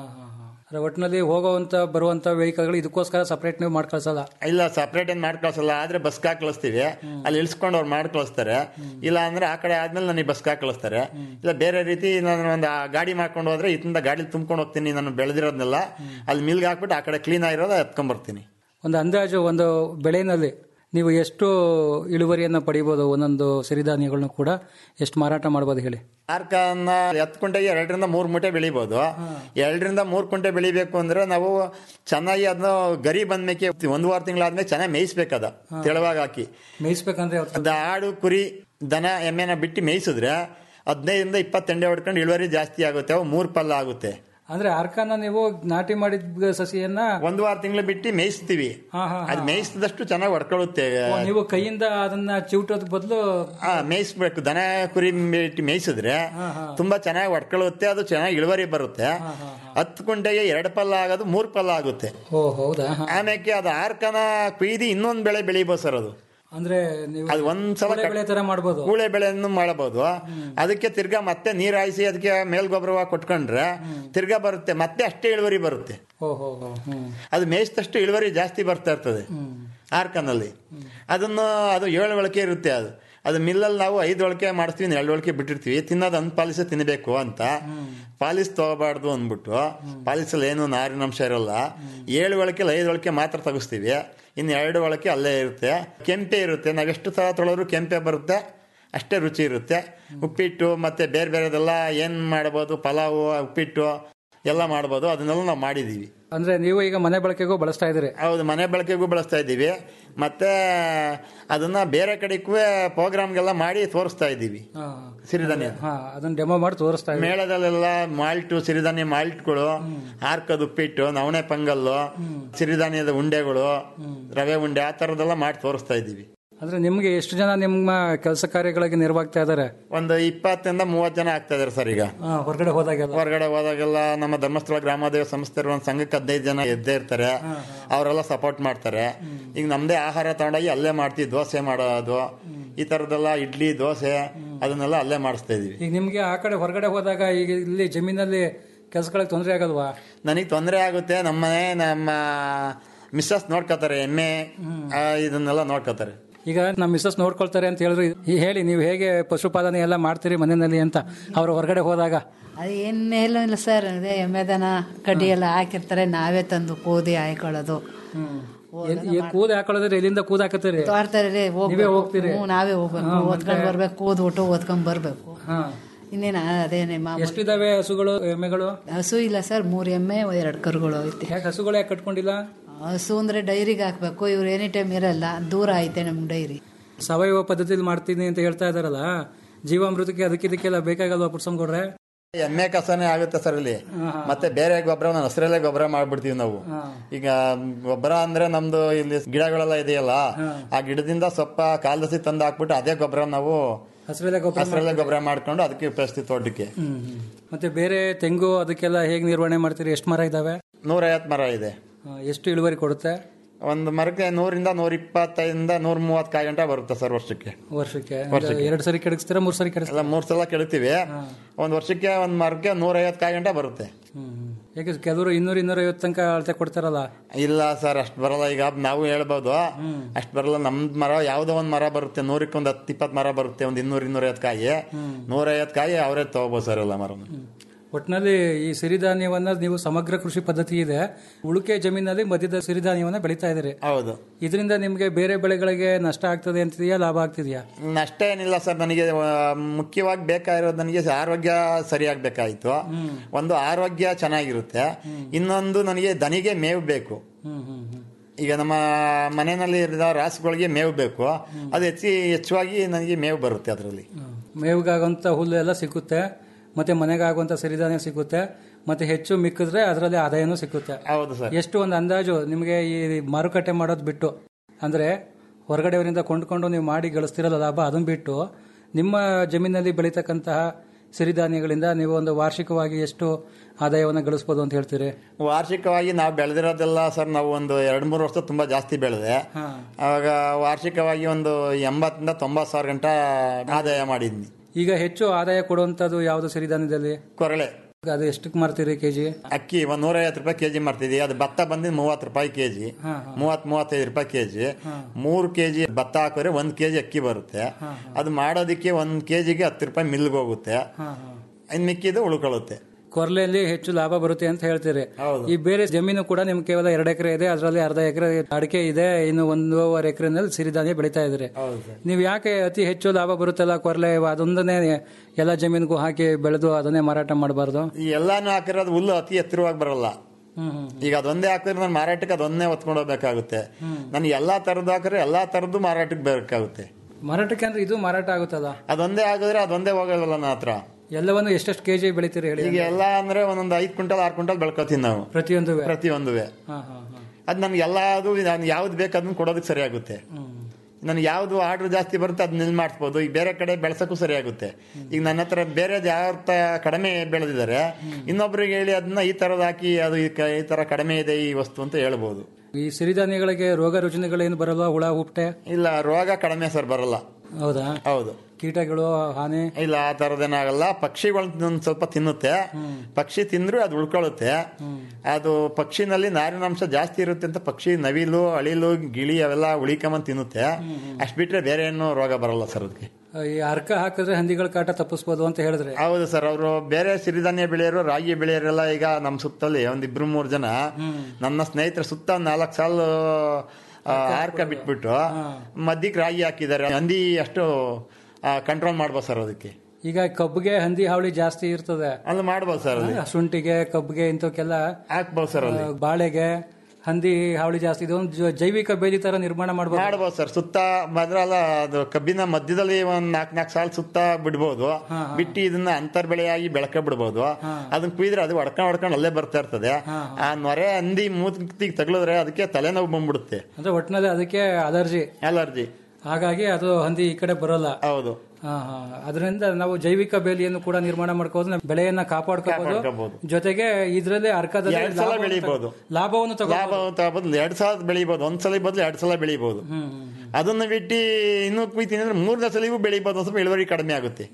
ಅದ್ರ ಒಟ್ಟಿನಲ್ಲಿ ಹೋಗೋವಂತ ಬರುವಂತ ವೆಹಿಕಲ್ಗಳು ಇದಕ್ಕೋಸ್ಕರ ಸಪರೇಟ್ ನೀವು ಮಾಡಿ ಕಳ್ಸಲ್ಲ ಇಲ್ಲ ಸಪ್ರೇಟ್ ಏನ್ ಮಾಡಿ ಕಳ್ಸಲ್ಲ ಆದ್ರೆ ಬಸ್ಗೆ ಹಾಕಿ ಕಳಿಸ್ತೀವಿ ಅಲ್ಲಿ ಇಳಿಸ್ಕೊಂಡು ಅವ್ರು ಮಾಡಿ ಕಳಿಸ್ತಾರೆ ಇಲ್ಲ ಅಂದ್ರೆ ಆ ಕಡೆ ಆದ್ಮೇಲೆ ನನಗೆ ಬಸ್ಗೆ ಹಾಕಿ ಕಳಿಸ್ತಾರೆ ಇಲ್ಲ ಬೇರೆ ರೀತಿ ನಾನು ಒಂದು ಆ ಗಾಡಿ ಮಾಡ್ಕೊಂಡು ಹೋದ್ರೆ ಇದರಿಂದ ಗಾಡಿ ತುಂಬ್ಕೊಂಡು ಹೋಗ್ತೀನಿ ನಾನು ಬೆಳೆದಿರೋದ್ನೆಲ್ಲ ಅಲ್ಲಿ ಮಿಲ್ಗೆ ಹಾಕ್ಬಿಟ್ಟು ಆ ಕಡೆ ಕ್ಲೀನ್ ಆಗಿರೋದ ಎತ್ಕೊಂಡ್ ಬರ್ತೀನಿ ಒಂದು ಅಂದಾಜು ಒಂದು ಬೆಳೆನಲ್ಲಿ ನೀವು ಎಷ್ಟು ಇಳುವರಿಯನ್ನ ಪಡಿಬೋದು ಒಂದೊಂದು ಸಿರಿಧಾನ್ಯಗಳನ್ನ ಕೂಡ ಎಷ್ಟು ಮಾರಾಟ ಮಾಡ್ಬೋದು ಹೇಳಿ ಆರ್ಕನ್ನ ಹತ್ತು ಕುಂಟೆಗೆ ಎರಡರಿಂದ ಮೂರು ಮೂಟೆ ಬೆಳಿಬೋದು ಎರಡರಿಂದ ಮೂರು ಕುಂಟೆ ಬೆಳಿಬೇಕು ಅಂದ್ರೆ ನಾವು ಚೆನ್ನಾಗಿ ಅದನ್ನ ಗರಿ ಬಂದ್ಮೇಕೆ ಒಂದು ವಾರ ತಿಂಗಳಾದ್ಮೇಲೆ ಚೆನ್ನಾಗಿ ಮೇಯಿಸ್ಬೇಕು ಅದ ತೆಳುವಾಗಿ ಹಾಕಿ ಮೇಯಿಸ್ಬೇಕಂದ್ರೆ ಯಾವತ್ತು? ಅದು ಆಡು ಕುರಿ ದನ ಎಮ್ಮೆನ ಬಿಟ್ಟು ಮೇಯಿಸಿದ್ರೆ ಹದಿನೈದರಿಂದ ಇಪ್ಪತ್ತು ಎಂಡೆ ಹೊಡ್ಕೊಂಡು ಇಳುವರಿ ಜಾಸ್ತಿ ಆಗುತ್ತೆ ಅವು ಮೂರು ಪಲ್ಲ ಆಗುತ್ತೆ ಅಂದ್ರೆ ಅರ್ಕನ ನೀವು ನಾಟಿ ಮಾಡಿದ ಸಸಿಯನ್ನ ಒಂದು ವಾರ ತಿಂಗಳು ಬಿಟ್ಟು ಮೇಯಿಸ್ತೀವಿ ಅದು ಮೇಯಿಸಿದಷ್ಟು ಚೆನ್ನಾಗಿ ಹೊಡ್ಕೊಳ್ಳುತ್ತೆ ಓ, ನೀವು ಕೈಯಿಂದ ಅದನ್ನ ಚಿವುಟೋದ್ ಬದಲು ಆ, ಮೇಯಿಸ್ಬೇಕು ದನ ಕುರಿ ಬಿಟ್ಟು ಮೇಯಿಸಿದ್ರೆ ತುಂಬಾ ಚೆನ್ನಾಗಿ ಹೊಡ್ಕೊಳ್ಳುತ್ತೆ ಅದು ಚೆನ್ನಾಗಿ ಇಳುವರಿ ಬರುತ್ತೆ ಹತ್ತು ಕುಂಟೆಗೆ ಎರಡು ಪಲ್ಲ ಆಗೋದು ಮೂರು ಪಲ್ಲ ಆಗುತ್ತೆ ಓ ಹೌದಾ ಆಮೇಲೆ ಅದು ಆರ್ಕನ ಕುಯ್ದು ಇನ್ನೊಂದು ಬೆಳೆ ಬೆಳಿಬೋದು ಸರ್ ಅದು ಅಂದ್ರೆ ನೀವು ಅದು ಒಂದ್ಸಲ ಕೂಳೆ ಬೆಳೆ ತರ ಮಾಡ್ಬೋದು ಕೂಳೆ ಬೆಳೆಯನ್ನು ಮಾಡಬಹುದು ಅದಕ್ಕೆ ತಿರ್ಗಾ ಮತ್ತೆ ನೀರ್ ಹಾಯಿಸಿ ಅದಕ್ಕೆ ಮೇಲ್ಗೊಬ್ಬರ ಕೊಟ್ಕೊಂಡ್ರೆ ತಿರ್ಗಾ ಬರುತ್ತೆ ಮತ್ತೆ ಅಷ್ಟೇ ಇಳುವರಿ ಬರುತ್ತೆ ಓ ಹೋ ಹೋ ಹ್ಮ್ ಅದು ಮೇಯಿಸಿದಷ್ಟು ಇಳುವರಿ ಜಾಸ್ತಿ ಬರ್ತಾ ಇರ್ತದೆ ಆರ್ಕನಲ್ಲಿ ಅದನ್ನು ಅದು ಏಳು ಒಳಕೆ ಇರುತ್ತೆ ಅದು ಅದು ಮಿಲ್ಲಲ್ಲಿ ನಾವು ಐದು ಒಳಕೆ ಮಾಡಿಸ್ತೀವಿ ಎರಡು ಒಳಕೆ ಬಿಟ್ಟಿರ್ತೀವಿ ತಿನ್ನೋದು ಒಂದು ಪಾಲಿಸ ತಿನ್ನಬೇಕು ಅಂತ ಪಾಲಿಸ್ ತಗೋಬಾರ್ದು ಅಂದ್ಬಿಟ್ಟು ಪಾಲಿಸಲ್ಲಿ ಏನು ನಾರಿನಂಶ ಇರಲ್ಲ ಏಳು ಒಳಕೆ ಐದು ಒಳಕೆ ಮಾತ್ರ ತೆಗಿಸ್ತೀವಿ ಇನ್ನು ಎರಡು ಒಳಕೆ ಅಲ್ಲೇ ಇರುತ್ತೆ ಕೆಂಪೆ ಇರುತ್ತೆ ನಾವೆಷ್ಟು ಸಲ ತೊಳೆದ್ರು ಕೆಂಪೆ ಬರುತ್ತೆ ಅಷ್ಟೇ ರುಚಿ ಇರುತ್ತೆ ಉಪ್ಪಿಟ್ಟು ಮತ್ತೆ ಬೇರೆ ಬೇರೆದೆಲ್ಲ ಏನು ಮಾಡ್ಬೋದು ಪಲಾವು ಉಪ್ಪಿಟ್ಟು ಎಲ್ಲ ಮಾಡ್ಬೋದು ಅದನ್ನೆಲ್ಲ ನಾವು ಮಾಡಿದ್ದೀವಿ ಅಂದ್ರೆ ನೀವು ಈಗ ಮನೆ ಬಳಕೆಗೂ ಬಳಸ್ತಾ ಇದ್ದೀರಿ ಹೌದು ಮನೆ ಬಳಕೆಗೂ ಬಳಸ್ತಾ ಇದ್ದೀವಿ ಮತ್ತೆ ಅದನ್ನ ಬೇರೆ ಕಡೆಗೂ ಪ್ರೋಗ್ರಾಮ್ಗೆಲ್ಲ ಮಾಡಿ ತೋರಿಸ್ತಾ ಇದ್ದೀವಿ ಸಿರಿಧಾನ್ಯ ಹಾ ಅದನ್ನ ಡೆಮೋ ಮಾಡಿ ತೋರಿಸ್ತಾ ಇದ್ದೀರಿ ಮೇಳದಲ್ಲೆಲ್ಲ ಮಾಲ್ಟು ಸಿರಿಧಾನ್ಯ ಮಾಲ್ಟ್ಗಳು ಹಾರ್ಕದ ಉಪ್ಪಿಟ್ಟು ನವಣೆ ಪಂಗಲ್ಲು ಸಿರಿಧಾನ್ಯದ ಉಂಡೆಗಳು ರವೆ ಉಂಡೆ ಆ ಥರದ್ದೆಲ್ಲ ಮಾಡಿ ತೋರಿಸ್ತಾ ಇದ್ದೀವಿ ಅಂದ್ರೆ ನಿಮ್ಗೆ ಎಷ್ಟು ಜನ ನಿಮ್ಮ ಕೆಲಸ ಕಾರ್ಯಗಳಿಗೆ ನೆರವಾಗ್ತಾ ಇದ್ದಾರೆ ಒಂದು ಇಪ್ಪತ್ತರಿಂದ ಮೂವತ್ತು ಜನ ಆಗ್ತಾ ಇದಾರೆ ಸರ್ ಈಗ ಹೊರಗಡೆ ಹೋದಾಗೆಲ್ಲ ಹೊರಗಡೆ ಹೋದಾಗೆಲ್ಲ ನಮ್ಮ ಧರ್ಮಸ್ಥಳ ಗ್ರಾಮೋದಯ ಸಂಸ್ಥೆ ಇರುವ ಒಂದು ಸಂಘಕ್ಕೆ ಹದಿನೈದು ಜನ ಎದ್ದೇ ಇರ್ತಾರೆ ಅವರೆಲ್ಲ ಸಪೋರ್ಟ್ ಮಾಡ್ತಾರೆ ಈಗ ನಮ್ದೇ ಆಹಾರ ತಗೊಂಡೋಗಿ ಅಲ್ಲೇ ಮಾಡ್ತೀವಿ ದೋಸೆ ಮಾಡೋದು ಈ ತರದೆಲ್ಲ ಇಡ್ಲಿ ದೋಸೆ ಅದನ್ನೆಲ್ಲ ಅಲ್ಲೇ ಮಾಡಿಸ್ತಾ ಇದೀವಿ ಈಗ ನಿಮ್ಗೆ ಆ ಕಡೆ ಹೊರಗಡೆ ಹೋದಾಗ ಈಗ ಇಲ್ಲಿ ಜಮೀನಲ್ಲಿ ಕೆಲಸಗಳಿಗೆ ತೊಂದರೆ ಆಗಲ್ವಾ ನನಗೆ ತೊಂದರೆ ಆಗುತ್ತೆ ನಮ್ಮನೆ ನಮ್ಮ ಮಿಸ್ಸಸ್ ನೋಡ್ಕೋತಾರೆ ಎಮ್ಮೆ ಆ, ಇದನ್ನೆಲ್ಲ ನೋಡ್ಕೋತಾರೆ ಈಗ ನಮ್ಮ ಮಿಸ್ಸಸ್ ನೋಡ್ಕೊಳ್ತಾರೆ ಅಂತ ಹೇಳಿದ್ರು ಈ ಹೇಳಿ ನೀವು ಹೇಗೆ ಪಶುಪಾಲನೆ ಎಲ್ಲ ಮಾಡ್ತೀರಿ ಮನೆಯಲ್ಲಿ ಅಂತ ಅವ್ರು ಹೊರಗಡೆ ಹೋದಾಗ ಅದು ಏನೇನು ಇಲ್ಲ ಸರ್ ಅದೇ ಎಮ್ಮೆದನ ಕಡ್ಡಿ ಎಲ್ಲ ಹಾಕಿರ್ತಾರೆ ನಾವೇ ತಂದು ಕೂದಿ ಹಾಕೊಳ್ಳೋದು ಎಲ್- ಎಲ್ ಕೂದ್ ಹಾಕೊಳ್ಳೋದ್ರೆ ಎಲ್ಲಿಂದ ಕೂದ್ ಹಾಕತ್ತೀರಿ ತೋರ್ತಾರೆ ನೀವೇ ಹೋಗ್ತೀರಿ ಹ್ಞೂ ನಾವೇ ಹೋಗ್ಬೇಕು ಹಾ, ಮತ್ತೆ? ಓದ್ಕೊಂಡ್ ಬರ್ಬೇಕು ಕೂದ್ಬಿಟ್ಟು ಓದ್ಕೊಂಡ್ ಬರ್ಬೇಕು ಹಾ. ಇನ್ನೇನು ಅದೇನೆ ಮಾಮೂಲಿ ಎಷ್ಟಿದಾವೆ ಹಸುಗಳು ಎಮ್ಮೆಗಳು ಹಸು ಇಲ್ಲ ಸರ್ ಮೂರ್ ಎಮ್ಮೆ ಎರಡು ಕರುಗಳು ಐತೆ ಯಾಕೆ ಹಸುಗಳು ಯಾಕೆ ಕಟ್ಕೊಂಡಿಲ್ಲ ಹಸು ಅಂದ್ರೆ ಡೈರಿಗೆ ಹಾಕ್ಬೇಕು ಇವ್ರು ಎನಿ ಟೈಮ್ ಇರಲ್ಲ ದೂರ ಐತೆ ನಮ್ಗೆ ಡೈರಿ ಸಾವಯವ ಪದ್ಧತಿಲಿ ಮಾಡ್ತೀನಿ ಅಂತ ಹೇಳ್ತಾ ಇದಾರಲ್ಲ ಜೀವಾಮೃತಕ್ಕೆ ಅದಕ್ಕೆ ಇದಕ್ಕೆಲ್ಲ ಬೇಕಾಗಲ್ವಾ ಪುಟ್ಸಂಗೊಡ್ರೆ ಎಮ್ಮೆ ಕಸನೇ ಆಗುತ್ತೆ ಸರ್ ಇಲ್ಲಿ ಮತ್ತೆ ಬೇರೆ ಗೊಬ್ಬರ ನಾನು ಹಸಿರಲ್ಲೇ ಗೊಬ್ಬರ ಮಾಡ್ಬಿಡ್ತೀವಿ ನಾವು ಈಗ ಗೊಬ್ಬರ ಅಂದ್ರೆ ನಮ್ದು ಇಲ್ಲಿ ಗಿಡಗಳೆಲ್ಲ ಇದೆಯಲ್ಲ ಆ ಗಿಡದಿಂದ ಸ್ವಲ್ಪ ಕಾಲ್ದಸಿ ತಂದು ಹಾಕ್ಬಿಟ್ಟು ಅದೇ ಗೊಬ್ಬರ ನಾವು ಹಸಿರೆಲೆ ಗೊಬ್ಬರ ಹಸಿರಲ್ಲೇ ಗೊಬ್ಬರ ಮಾಡ್ಕೊಂಡು ಅದಕ್ಕೆ ಉಪಯೋಗಿಸ್ತೀವಿ ತೋಟಕ್ಕೆ ಹ್ಮ್ ಹ್ಮ್. ಮತ್ತೆ ಬೇರೆ ತೆಂಗು ಅದಕ್ಕೆಲ್ಲ ಹೇಗೆ ನಿರ್ವಹಣೆ ಮಾಡ್ತೀರಿ ಎಷ್ಟು ಮರ ಇದಾವೆ ನೂರೈವತ್ತು ಮರ ಇದೆ ಆ, ಎಷ್ಟು ಇಳುವರಿ ಕೊಡುತ್ತೆ ಒಂದು ಮರಕ್ಕೆ ನೂರಿಂದ ನೂರ ಇಪ್ಪತ್ತೈದಿಂದ ನೂರ ಮೂವತ್ತು ಕಾಯಿ ಗಂಟೆ ಬರುತ್ತೆ ಸರ್ ವರ್ಷಕ್ಕೆ ವರ್ಷಕ್ಕೆ ವರ್ಷಕ್ಕೆ. ಎರಡು ಸರಿ ಕೆಡಗಿಸ್ತೀರಾ ಮೂರು ಸರಿ ಕೆಡಿಸ್ತೀರಾ ಎಲ್ಲ ಮೂರ್ ಸಲ ಕೆಡ್ತೀವಿ ಒಂದ್ ವರ್ಷಕ್ಕೆ ಒಂದ್ ಮರಕ್ಕೆ ನೂರೈವತ್ತು ಕಾಯಿ ಗಂಟೆ ಬರುತ್ತೆ ಯಾಕೆ ಕೆಲವರು ಇನ್ನೂರ ಇನ್ನೂರ ಐವತ್ತು ತನಕ ಅಳತೆ ಕೊಡ್ತಾರಲ್ಲ ಇಲ್ಲ ಸರ್ ಅಷ್ಟು ಬರಲ್ಲ ಈಗ ನಾವು ಹೇಳ್ಬೋದು ಅಷ್ಟು ಬರಲ್ಲ ನಮ್ದು ಮರ ಯಾವ್ದೋ ಒಂದ್ ಮರ ಬರುತ್ತೆ ನೂರಕ್ಕೆ ಒಂದ್ ಹತ್ತು ಇಪ್ಪತ್ತು ಮರ ಬರುತ್ತೆ ಒಂದ್ ಇನ್ನೂರ ಇನ್ನೂರೈವತ್ತು ಕಾಯಿ ನೂರೈವತ್ತು ಕಾಯಿ ಅವರೇ ತಗೋಬೋದು ಸರ್ ಎಲ್ಲ ಮರನ ಒಟ್ಟಿನಲ್ಲಿ ಈ ಸಿರಿಧಾನ್ಯವನ್ನ ನೀವು ಸಮಗ್ರ ಕೃಷಿ ಪದ್ಧತಿ ಇದೆ ಉಳುಕೆ ಜಮೀನಲ್ಲಿ ಮಧ್ಯದ ಸಿರಿಧಾನ್ಯವನ್ನ ಬೆಳೀತಾ ಇದ್ದೀರಿ ಹೌದು ಇದರಿಂದ ನಿಮ್ಗೆ ಬೇರೆ ಬೆಳೆಗಳಿಗೆ ನಷ್ಟ ಆಗ್ತದೆ ಅಂತಿದೆಯಾ ಲಾಭ ಆಗ್ತಿದೆಯಾ ನಷ್ಟ ಏನಿಲ್ಲ ಸರ್ ನನಗೆ ಆ, ಮುಖ್ಯವಾಗಿ ಬೇಕಾಗಿರೋದು ನನಗೆ ಆರೋಗ್ಯ ಸರಿಯಾಗಬೇಕಾಯ್ತು ಒಂದು ಆರೋಗ್ಯ ಚೆನ್ನಾಗಿರುತ್ತೆ ಇನ್ನೊಂದು ನನಗೆ ದನಿಗೆ ಮೇವು ಬೇಕು ಈಗ ನಮ್ಮ ಮನೆಯಲ್ಲಿ ಇರಿದ ರಾಸುಗಳಿಗೆ ಮೇವು ಬೇಕು ಅದು ಹೆಚ್ಚಿ ಹೆಚ್ಚಾಗಿ ನನಗೆ ಮೇವು ಬರುತ್ತೆ ಅದರಲ್ಲಿ ಮೇವಿಗಾಗಂತ ಹುಲ್ಲು ಎಲ್ಲ ಸಿಗುತ್ತೆ ಮತ್ತೆ ಮನೆಗೆ ಆಗುವಂತ ಸಿರಿಧಾನ್ಯ ಸಿಗುತ್ತೆ ಮತ್ತೆ ಹೆಚ್ಚು ಮಿಕ್ಕಿದ್ರೆ ಅದರಲ್ಲಿ ಆದಾಯನೂ ಸಿಕ್ಕುತ್ತೆ ಹೌದು ಸರ್ ಎಷ್ಟು ಒಂದು ಅಂದಾಜು ನಿಮಗೆ ಈ ಮಾರುಕಟ್ಟೆ ಮಾಡೋದು ಬಿಟ್ಟು ಅಂದ್ರೆ ಹೊರಗಡೆಯವರಿಂದ ಕೊಂಡ್ಕೊಂಡು ನೀವು ಮಾಡಿ ಗಳಿಸ್ತಿರಲ್ಲ ಲಾಭ ಅದನ್ನ ಬಿಟ್ಟು ನಿಮ್ಮ ಜಮೀನಲ್ಲಿ ಬೆಳೀತಕ್ಕಂತಹ ಸಿರಿಧಾನ್ಯಗಳಿಂದ ನೀವು ಒಂದು ವಾರ್ಷಿಕವಾಗಿ ಎಷ್ಟು ಆದಾಯವನ್ನು ಗಳಿಸ್ಬೋದು ಅಂತ ಹೇಳ್ತೀರಿ ವಾರ್ಷಿಕವಾಗಿ ನಾವು ಬೆಳೆದಿರೋದೆಲ್ಲ ಸರ್ ನಾವು ಒಂದು ಎರಡು ಮೂರು ವರ್ಷ ತುಂಬಾ ಜಾಸ್ತಿ ಬೆಳೆದೆ ಅವಾಗ ವಾರ್ಷಿಕವಾಗಿ ಒಂದು ಎಂಬತ್ತರಿಂದ ತೊಂಬತ್ತು ಸಾವಿರ ಗಂಟ ಆದಾಯ ಮಾಡಿದ್ನಿ ಈಗ ಹೆಚ್ಚು ಆದಾಯ ಕೊಡುವಂಥದ್ದು ಯಾವುದು ಸಿರಿಧಾನ್ಯದಲ್ಲಿ ಕೊರಳೆ ಅದು ಎಷ್ಟಕ್ಕೆ ಮಾರ್ತೀರಿ ಕೆಜಿ ಅಕ್ಕಿ ಒಂದ್ ನೂರೈವತ್ತು ರೂಪಾಯಿ ಕೆಜಿ ಮಾಡ್ತಿದ್ವಿ ಅದು ಭತ್ತ ಬಂದಿದ್ದು ಮೂವತ್ತು ರೂಪಾಯಿ ಕೆಜಿ ಮೂವತ್ ಮೂವತ್ತೈದು ರೂಪಾಯಿ ಕೆಜಿ ಮೂರು ಕೆಜಿ ಭತ್ತ ಹಾಕಿದ್ರೆ ಒಂದ್ ಕೆಜಿ ಅಕ್ಕಿ ಬರುತ್ತೆ ಅದು ಮಾಡೋದಕ್ಕೆ ಒಂದ್ ಕೆಜಿಗೆ ಹತ್ತು ರೂಪಾಯಿ ಮಿಲ್ಗೆ ಹೋಗುತ್ತೆ ಇನ್ ಮಿಕ್ಕಿದ್ದು ಉಳ್ಕೊಳ್ಳುತ್ತೆ ಕೊರ್ಲೆಯಲ್ಲಿ ಹೆಚ್ಚು ಲಾಭ ಬರುತ್ತೆ ಅಂತ ಹೇಳ್ತೀರಿ ಈ ಬೇರೆ ಜಮೀನು ಕೂಡ ನಿಮ್ಗೆ ಕೇವಲ ಎರಡು ಎಕರೆ ಇದೆ ಅದರಲ್ಲಿ ಅರ್ಧ ಎಕರೆ ಅಡಿಕೆ ಇದೆ ಇನ್ನು ಒಂದೂವರೆ ಎಕರೆನಲ್ಲಿ ಸಿರಿಧಾನ್ಯ ಬೆಳೀತಾ ಇದ್ರಿ ನೀವು ಯಾಕೆ ಅತಿ ಹೆಚ್ಚು ಲಾಭ ಬರುತ್ತಲ್ಲ ಕೊರ್ಲೆ ಅದೊಂದನ್ನೇ ಎಲ್ಲ ಜಮೀನಿಗೂ ಹಾಕಿ ಬೆಳೆದು ಅದನ್ನೇ ಮಾರಾಟ ಮಾಡಬಾರ್ದು ಈ ಎಲ್ಲಾನು ಹಾಕಿರೋದು ಹುಲ್ಲು ಅತಿ ಎತ್ತರವಾಗಿ ಬರಲ್ಲ ಈಗ ಅದೊಂದೇ ಹಾಕಿದ್ರೆ ನಾನು ಮಾರಾಟಕ್ಕೆ ಅದೊಂದೇ ಹೊತ್ಕೊಂಡು ಹೋಗ್ಬೇಕಾಗುತ್ತೆ ನಾನು ಎಲ್ಲಾ ತರದ್ದು ಹಾಕಿದ್ರೆ ಎಲ್ಲಾ ತರದ್ದು ಮಾರಾಟಕ್ಕೆ ಬೇಕಾಗುತ್ತೆ ಮಾರಾಟಕ್ಕೆ ಅಂದ್ರೆ ಇದು ಮಾರಾಟ ಆಗುತ್ತಲ್ಲ ಅದೊಂದೇ ಆಗಿದ್ರೆ ಅದೊಂದೇ ಹೋಗಲ್ಲ ನನ್ನ ಹತ್ರ ಎಲ್ಲವನ್ನು ಎಷ್ಟೆಷ್ಟು ಕೆಜಿ ಬೆಳಿತೀರಿ ಹೇಳಿ ಈಗ ಎಲ್ಲ ಅಂದ್ರೆ ಒಂದೊಂದು ಐದ್ ಕ್ವಿಂಟಲ್ ಆರು ಕ್ವಿಂಟಲ್ ಬೆಳ್ಕೊತೀವಿ ನಾವು ಪ್ರತಿಯೊಂದು ಪ್ರತಿಯೊಂದುವೆ ಹಾ ಹಾ ಹಾ ಅದ್ ನನ್ಗೆ ಎಲ್ಲದು ನಾನು ಯಾವ್ದು ಬೇಕು ಅದನ್ನ ಕೊಡೋದಕ್ಕೆ ಸರಿಯಾಗುತ್ತೆ ನನ್ಗೆ ಯಾವ್ದು ಆರ್ಡರ್ ಜಾಸ್ತಿ ಬರುತ್ತೆ ಅದನ್ನ ನಿಲ್ ಮಾಡಿಸ್ಬೋದು ಈಗ ಬೇರೆ ಕಡೆ ಬೆಳೆಸಕ್ಕೂ ಸರಿಯಾಗುತ್ತೆ ಈಗ ನನ್ನ ಹತ್ರ ಬೇರೆ ಯಾವ ಕಡಿಮೆ ಬೆಳೆದಿದ್ದಾರೆ ಇನ್ನೊಬ್ರಿಗೆ ಹೇಳಿ ಅದನ್ನ ಈ ತರದ್ ಹಾಕಿ ಅದು ಈ ಕ- ಈ ತರ ಕಡಿಮೆ ಇದೆ ಈ ವಸ್ತು ಅಂತ ಹೇಳ್ಬೋದು ಈ ಸಿರಿಧಾನ್ಯಗಳಿಗೆ ರೋಗ ರುಜಿನಗಳೇನು ಬರಲ್ಲ ಹುಳ ಹುಪ್ಪಟೆ ಇಲ್ಲ ರೋಗ ಕಡಿಮೆ ಸರ್ ಬರಲ್ಲ ಹೌದಾ ಹೌದು ಕೀಟಗಳು ಹಾನಿ ಇಲ್ಲ ಆ ತರದೇನಾಗಲ್ಲ ಪಕ್ಷಿಗಳು ಒಂದ್ ಸ್ವಲ್ಪ ತಿನ್ನುತ್ತೆ ಪಕ್ಷಿ ತಿಂದ್ರು ಅದು ಉಳ್ಕೊಳ್ಳುತ್ತೆ ಅದು ಪಕ್ಷಿನಲ್ಲಿ ನಾರಿನಾಂಶ ಜಾಸ್ತಿ ಇರುತ್ತೆ ಅಂತ ಪಕ್ಷಿ ನವಿಲು ಅಳಿಲು ಗಿಳಿ ಅವೆಲ್ಲ ಉಳಿಕೊಂಬಂದ್ ತಿನ್ನುತ್ತೆ ಅಷ್ಟ್ ಬಿಟ್ರೆ ಬೇರೆ ಏನು ರೋಗ ಬರಲ್ಲ ಸರ್ ಅದಕ್ಕೆ ಈ ಅರ್ಕ ಹಾಕಿದ್ರೆ ಹಂದಿಗಳ ಕಾಟ ತಪ್ಪಿಸ್ಬೋದು ಅಂತ ಹೇಳಿದ್ರೆ ಹೌದು ಸರ್ ಅವರು ಬೇರೆ ಸಿರಿಧಾನ್ಯ ಬೆಳೆಯೋರು ರಾಗಿ ಬೆಳೆಯೋರೆಲ್ಲ ಈಗ ನಮ್ಮ ಸುತ್ತಲ್ಲಿ ಒಂದ್ ಇಬ್ರು ಮೂರು ಜನ ನನ್ನ ಸ್ನೇಹಿತರ ಸುತ್ತ ಒಂದ್ ನಾಲ್ಕು ಸಾಲ ಆರ್ಕ ಬಿಟ್ಬಿಟ್ಟು ಮಧ್ಯಕ್ಕೆ ರಾಗಿ ಹಾಕಿದ್ದಾರೆ ಹಂದಿ ಅಷ್ಟು ಕಂಟ್ರೋಲ್ ಮಾಡ್ಬೋದು ಸರ್ ಅದಕ್ಕೆ ಈಗ ಕಬ್ಬಿಗೆ ಹಂದಿ ಹಾವಳಿ ಜಾಸ್ತಿ ಇರ್ತದೆ ಅಲ್ಲಿ ಮಾಡ್ಬೋದು ಸರ್ ಅಲ್ಲಿ ಶುಂಠಿಗೆ ಕಬ್ಬಿಗೆ ಇಂಥವಕ್ಕೆಲ್ಲ ಹಾಕ್ಬೋದು ಸರ್ ಅಲ್ಲಿ ಆ, ಬಾಳೆಗೆ ಹಂದಿ ಹಾವಳಿ ಜಾಸ್ತಿ ಇದೆ ಒಂದು ಜ- ಜೈವಿಕ ಬೇಲಿ ತರ ನಿರ್ಮಾಣ ಮಾಡ್ಬೋದು ಮಾಡ್ಬೋದು ಸರ್ ಸುತ್ತ ಮೊದಲ ಅದು ಕಬ್ಬಿನ ಮಧ್ಯದಲ್ಲಿ ಒಂದ್ ನಾಲ್ಕ್ ನಾಲ್ಕು ಸಾಲ ಸುತ್ತ ಬಿಡ್ಬೋದು ಬಿಟ್ಟು ಇದನ್ನ ಅಂತರ್ ಬೆಳೆಯಾಗಿ ಬೆಳಕ ಬಿಡ್ಬೋದು ಅದನ್ನ ಕುಯ್ದ್ರೆ ಅದು ಹೊಡ್ಕೊಂಡ್ ಹೊಡ್ಕೊಂಡ್ ಅಲ್ಲೇ ಬರ್ತಾ ಇರ್ತದೆ ಆ ನೊರೆ ಹಂದಿ ಮೂತಿಗೆ ತಗಲಿದ್ರೆ ಅದಕ್ಕೆ ತಲೆನೋವು ಬಂದ್ಬಿಡುತ್ತೆ ಅಂದ್ರೆ ಒಟ್ಟಿನಲ್ಲಿ ಅದಕ್ಕೆ ಅಲರ್ಜಿ ಅಲರ್ಜಿ ಹಾಗಾಗಿ ಅದು ಹಂದಿ ಈ ಕಡೆ ಬರೋಲ್ಲ ಹೌದು ಹಾ ಹಾ ಅದರಿಂದ ನಾವು ಜೈವಿಕ ಬೇಲಿಯನ್ನು ಕೂಡ ನಿರ್ಮಾಣ ಮಾಡ್ಕೋದು ನಮ್ಮ ಬೆಳೆಯನ್ನ ಕಾಪಾಡ್ಕೋಬಹುದು ಕಾಪಾಡ್ಕೋಬಹುದು. ಜೊತೆಗೆ ಇದರಲ್ಲಿ ಅರ್ಕದಲ್ಲಿ ಎರಡ್ ಸಲ ಲಾಭವನ್ನು ಬೆಳಿಬಹುದು ಲಾಭವನ್ನು ತಗೋ ಲಾಭ ತಗೋಬಹುದು ಎರಡ್ ಸಲ ಬೆಳಿಬಹುದು ಒಂದ್ ಸಲ ಬದಲು ಎರಡ್ ಸಲ ಬೆಳಿಬಹುದು ಅದನ್ನ ಬಿಟ್ಟು ಇನ್ನೂ ಕುಯ್ತೀನಿ ಅಂದ್ರೆ ಮೂರನೇ ಸಲಿಗೂ ಬೆಳಿಬಹುದು ಒಂದ್ ಸ್ವಲ್ಪ ಇಳುವರಿ ಕಡಿಮೆ ಆಗುತ್ತೆ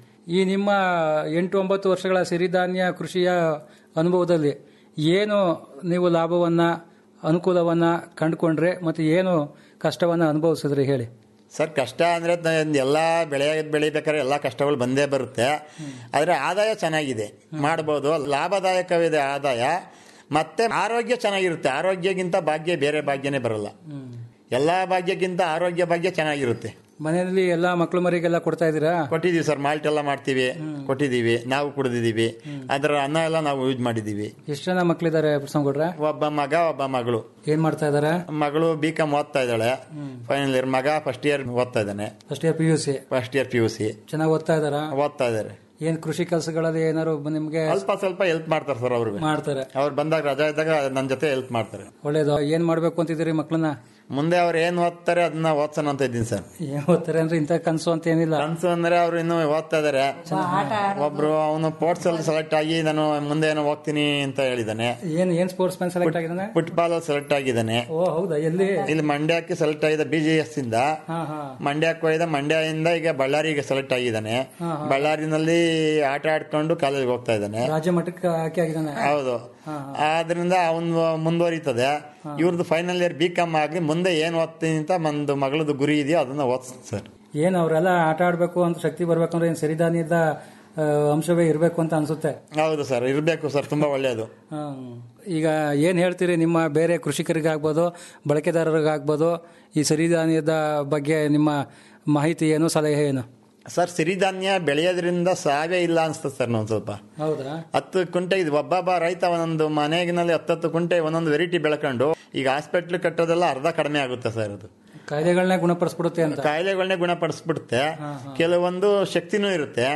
ಈ ನಿಮ್ಮ ಎಂಟು ಒಂಬತ್ತು ವರ್ಷಗಳ ಸಿರಿಧಾನ್ಯ ಕೃಷಿಯ ಅನುಭವದಲ್ಲಿ ಏನು ನೀವು ಲಾಭವನ್ನ ಅನುಕೂಲವನ್ನ ಕಂಡುಕೊಂಡ್ರೆ ಮತ್ತೆ ಏನು ಕಷ್ಟವನ್ನ ಅನುಭವಿಸಿದ್ರಿ ಹೇಳಿ ಸರ್ ಕಷ್ಟ ಅಂದ್ರೆ ನ- ಎಲ್ಲಾ ಬೆಳೆ ಬೆಳಿಬೇಕಾದ್ರೆ ಎಲ್ಲಾ ಕಷ್ಟಗಳು ಬಂದೇ ಬರುತ್ತೆ ಆದ್ರೆ ಆದಾಯ ಚೆನ್ನಾಗಿದೆ ಮಾಡ್ಬೋದು ಲಾಭದಾಯಕವಿದೆ ಆದಾಯ ಮತ್ತೆ ಆರೋಗ್ಯ ಚೆನ್ನಾಗಿರುತ್ತೆ ಆರೋಗ್ಯಕ್ಕಿಂತ ಭಾಗ್ಯ ಬೇರೆ ಭಾಗ್ಯನೇ ಬರಲ್ಲ ಎಲ್ಲಾ ಭಾಗ್ಯಕ್ಕಿಂತ ಆರೋಗ್ಯ ಭಾಗ್ಯ ಚೆನ್ನಾಗಿರುತ್ತೆ ಮನೆಯಲ್ಲಿ ಎಲ್ಲಾ ಮಕ್ಕಳು ಮರಿಗೆಲ್ಲ ಕೊಡ್ತಾ ಇದ್ದೀರಾ ಕೊಟ್ಟಿದೀವಿ ಸರ್ ಮಾಲ್ಟ್ ಎಲ್ಲ ಮಾಡ್ತೀವಿ ಕೊಟ್ಟಿದೀವಿ ನಾವು ಕುಡಿದಿದ್ದೀವಿ ಅದರ ಅನ್ನ ಎಲ್ಲ ನಾವು ಯೂಸ್ ಮಾಡಿದೀವಿ ಎಷ್ಟು ಜನ ಮಕ್ಕಳಿದ್ದಾರೆ ಪ್ರಸಂಗೌಡ್ರೆ ಒಬ್ಬ ಮಗ ಒಬ್ಬ ಮಗಳು ಏನ್ ಮಾಡ್ತಾ ಇದಾರೆ ಮಗಳು ಬಿ ಕಾಮ್ ಓದ್ತಾ ಇದ್ದಾಳೆ ಫೈನಲ್ ಇಯರ್ ಮಗ ಫಸ್ಟ್ ಇಯರ್ ಓದ್ತಾ ಇದ್ದಾನೆ first year P U C first year P U C ಚೆನ್ನಾಗಿ ಓದ್ತಾ ಇದಾರಾ ಓದ್ತಾ ಇದ್ದಾರೆ ಏನ್ ಕೃಷಿ ಕೆಲಸಗಳಲ್ಲಿ ಏನಾದ್ರು ನಿಮ್ಗೆ ಸ್ವಲ್ಪ ಸ್ವಲ್ಪ ಹೆಲ್ಪ್ ಮಾಡ್ತಾರೆ ಸರ್ ಅವ್ರಿಗೆ ಮಾಡ್ತಾರೆ ಅವ್ರು ಬಂದಾಗ ರಜಾ ಇದ್ದಾಗ ನನ್ನ ಜೊತೆ ಹೆಲ್ಪ್ ಮಾಡ್ತಾರೆ ಒಳ್ಳೇದು ಏನ್ ಮಾಡ್ಬೇಕು ಅಂತಿದ್ದೀರಿ ಮಕ್ಕಳನ್ನ ಮುಂದೆ ಅವ್ರು ಏನ್ ಓದ್ತಾರೆ ಅದನ್ನ ಓದ್ಸೋಣ ಅಂತ ಇದ್ದೀನಿ ಸರ್ ಏನ್ ಓದ್ತಾರೆ ಅಂದ್ರೆ ಇಂಥ ಕನ್ಸು ಅಂತ ಏನಿಲ್ಲ ಕನ್ಸು ಅಂದ್ರೆ ಅವ್ರು ಇನ್ನು ಓದ್ತಾ ಇದಾರೆ ಒಬ್ರು ಅವನು ಸ್ಪೋರ್ಟ್ಸ್ ಅಲ್ಲಿ ಸೆಲೆಕ್ಟ್ ಆಗಿ ನಾನು ಮುಂದೆ ಏನೋ ಹೋಗ್ತೀನಿ ಅಂತ ಹೇಳಿದಾನೆ ಏನ್ ಏನ್ ಸ್ಪೋರ್ಟ್ಸ್ ಮ್ಯಾನ್ ಸೆಲೆಕ್ಟ್ ಆಗಿದ್ದಾನೆ ಫುಟ್ಬಾಲ್ ಅಲ್ಲಿ ಸೆಲೆಕ್ಟ್ ಆಗಿದ್ದಾನೆ ಓ ಹೌದಾ ಎಲ್ಲಿ ಇಲ್ಲಿ ಮಂಡ್ಯಕ್ಕೆ ಸೆಲೆಕ್ಟ್ ಆಗಿದೆ ಬಿಜಿಎಸ್ ಇಂದ ಹಾ ಹಾ ಮಂಡ್ಯಕ್ಕೆ ಹೋಯ್ದ ಮಂಡ್ಯದಿಂದ ಈಗ ಬಳ್ಳಾರಿಗೆ ಸೆಲೆಕ್ಟ್ ಆಗಿದ್ದಾನೆ ಹಾ, ಹಾ. ಬಳ್ಳಾರಿನಲ್ಲಿ ಆಟ ಆಡ್ಕೊಂಡು ಕಾಲೇಜ್ಗೆ ಹೋಗ್ತಾ ಇದ್ದಾನೆ ರಾಜ್ಯ ಮಟ್ಟಕ್ಕೆ ಆಯ್ಕೆ ಆಗಿದ್ದಾನೆ ಹೌದು ಆದ್ರಿಂದ ಅವನು ಮುಂದುವರಿತದೆ ಇವ್ರದ್ದು ಫೈನಲ್ ಇಯರ್ ಬಿ ಕಾಮ್ ಆಗಿ ಮುಂದೆ ಏನ್ ಓದ್ತೀನಿ ಅಂತ ಒಂದು ಮಗಳದ್ದು ಗುರಿ ಇದೆಯೋ ಅದನ್ನ ಓದಿಸ್ತೀನಿ ಸರ್ ಏನ್ ಅವರೆಲ್ಲ ಆಟ ಆಡ್ಬೇಕು ಅಂತ ಶಕ್ತಿ ಬರ್ಬೇಕು ಅಂದ್ರೆ ಏನ್ ಸಿರಿಧಾನ್ಯದ ಆ, ಅಂಶವೇ ಇರಬೇಕು ಅಂತ ಅನ್ಸುತ್ತೆ ಹೌದು ಸರ್ ಇರಬೇಕು ಸರ್ ತುಂಬಾ ಒಳ್ಳೆಯದು ಹ್ಮ್. ಈಗ ಏನ್ ಹೇಳ್ತೀರಿ ನಿಮ್ಮ ಬೇರೆ ಕೃಷಿಕರಿಗಾಗ್ಬೋದು ಬಳಕೆದಾರರಿಗಾಗ್ಬೋದು ಈ ಸಿರಿಧಾನ್ಯದ ಬಗ್ಗೆ ನಿಮ್ಮ ಮಾಹಿತಿ ಏನು ಸಲಹೆ ಏನು ಸರ್ ಸಿರಿಧಾನ್ಯ ಬೆಳೆಯೋದ್ರಿಂದ ಸಾವೇ ಇಲ್ಲ ಅನ್ಸ್ತದೆ ಸರ್ ನಾವು ಸ್ವಲ್ಪ ಹೌದಾ ಹತ್ತು ಕುಂಟೆ ಇದು ಒಬ್ಬೊಬ್ಬ ರೈತ ಒಂದೊಂದು ಮನೆಗಿನಲ್ಲಿ ಹತ್ತತ್ತು ಕುಂಟೆ ಒಂದೊಂದು ವೆರೈಟಿ ಬೆಳ್ಕೊಂಡು ಈಗ ಹಾಸ್ಪಿಟ್ಲ್ ಕಟ್ಟೋದೆಲ್ಲ ಅರ್ಧ ಕಡಿಮೆ ಆಗುತ್ತೆ ಸರ್ ಅದು ಕಾಯಿಲೆಗಳನ್ನ ಗುಣಪಡಿಸ್ಬಿಡುತ್ತೆ ಅಂತ ಕಾಯಿಲೆಗಳನ್ನೇ ಗುಣಪಡಿಸ್ಬಿಡುತ್ತೆ ಕೆಲವೊಂದು ಶಕ್ತಿನೂ ಇರುತ್ತೆ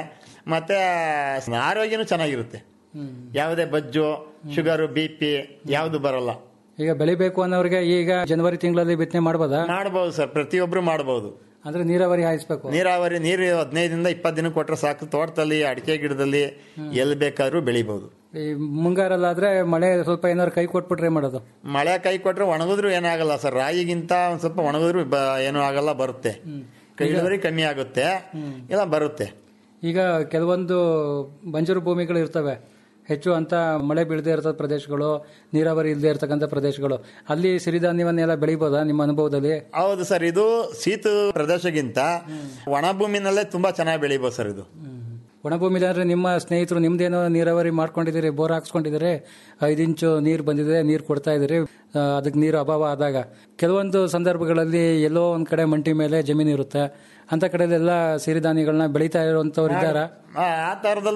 ಮತ್ತೆ ಆರೋಗ್ಯನೂ ಚೆನ್ನಾಗಿರುತ್ತೆ ಯಾವುದೇ ಬಜ್ಜು ಶುಗರು ಬಿ ಪಿ ಯಾವುದು ಬರಲ್ಲ ಈಗ ಬೆಳಿಬೇಕು ಅನ್ನೋರಿಗೆ ಈಗ ಜನವರಿ ತಿಂಗಳಲ್ಲಿ ಬಿತ್ತನೆ ಮಾಡ್ಬೋದಾ ಮಾಡ್ಬೋದು ಸರ್ ಪ್ರತಿಯೊಬ್ರು ಮಾಡ್ಬೋದು ಅಂದ್ರೆ ನೀರಾವರಿ ಹಾಯಿಸ್ಬೇಕು ನೀರಾವರಿ ನೀರು ಹದಿನೈದರಿಂದ ಇಪ್ಪತ್ತು ದಿನ ಕೊಟ್ರೆ ಸಾಕು ತೋಟದಲ್ಲಿ ಅಡಿಕೆ ಗಿಡದಲ್ಲಿ ಎಲ್ಲಿ ಬೇಕಾದ್ರೂ ಬೆಳಿಬಹುದು ಈ ಮುಂಗಾರಲ್ಲಾದ್ರೆ ಮಳೆ ಸ್ವಲ್ಪ ಏನಾದ್ರು ಕೈ ಕೊಟ್ಬಿಟ್ರೆ ಏನ್ ಮಾಡೋದು ಮಳೆ ಕೈ ಕೊಟ್ರೆ ಒಣಗಿದ್ರು ಏನಾಗಲ್ಲ ಸರ್ ರಾಯಿಗಿಂತ ಒಂದ್ ಸ್ವಲ್ಪ ಒಣಗಿದ್ರು ಬ- ಏನೂ ಆಗಲ್ಲ ಬರುತ್ತೆ ಕೈ ಇಳುವರಿ ಕಮ್ಮಿ ಆಗುತ್ತೆ ಇಲ್ಲ ಬರುತ್ತೆ ಈಗ ಕೆಲವೊಂದು ಬಂಜರು ಭೂಮಿಗಳು ಇರ್ತವೆ ಹೆಚ್ಚು ಅಂತ ಮಳೆ ಬೀಳದೇ ಇರ್ತದ ಪ್ರದೇಶಗಳು ನೀರಾವರಿ ಇಲ್ಲದೆ ಇರ್ತಕ್ಕಂಥ ಪ್ರದೇಶಗಳು ಅಲ್ಲಿ ಸಿರಿಧಾನ್ಯವನ್ನೆಲ್ಲ ಬೆಳಿಬೋದಾ ನಿಮ್ಮ ಅನುಭವದಲ್ಲಿ ಹೌದು ಸರ್ ಇದು ಶೀತ ಪ್ರದೇಶಕ್ಕಿಂತ ಒಣ ಭೂಮಿನಲ್ಲೇ ತುಂಬಾ ಚೆನ್ನಾಗಿ ಬೆಳಿಬೋದು ಸರ್ ಇದು ಒಣಭೂಮಿಲಿ ಅಂದ್ರೆ ನಿಮ್ಮ ಸ್ನೇಹಿತರು ನಿಮ್ದೇನೋ ನೀರಾವರಿ ಮಾಡ್ಕೊಂಡಿದ್ದೀರಿ ಬೋರ್ ಹಾಕ್ಸ್ಕೊಂಡಿದ್ದೀರಿ ಐದು ಇಂಚು ನೀರು ಬಂದಿದೆ ನೀರು ಕೊಡ್ತಾ ಇದ್ದೀರಿ ಆ, ಅದಕ್ಕೆ ನೀರು ಅಭಾವ ಆದಾಗ ಕೆಲವೊಂದು ಸಂದರ್ಭಗಳಲ್ಲಿ ಎಲ್ಲೋ ಒಂದ್ ಕಡೆ ಮಂಟಿ ಮೇಲೆ ಜಮೀನು ಇರುತ್ತೆ ಅಂತ ಕಡೆಲೆಲ್ಲ ಸಿರಿಧಾನ್ಯಗಳನ್ನ ಬೆಳೀತಾ ಇರುವಂತವ್ರು ಇದ್ದಾರಾ ಆ ಆ ತರದಲ್ಲೂ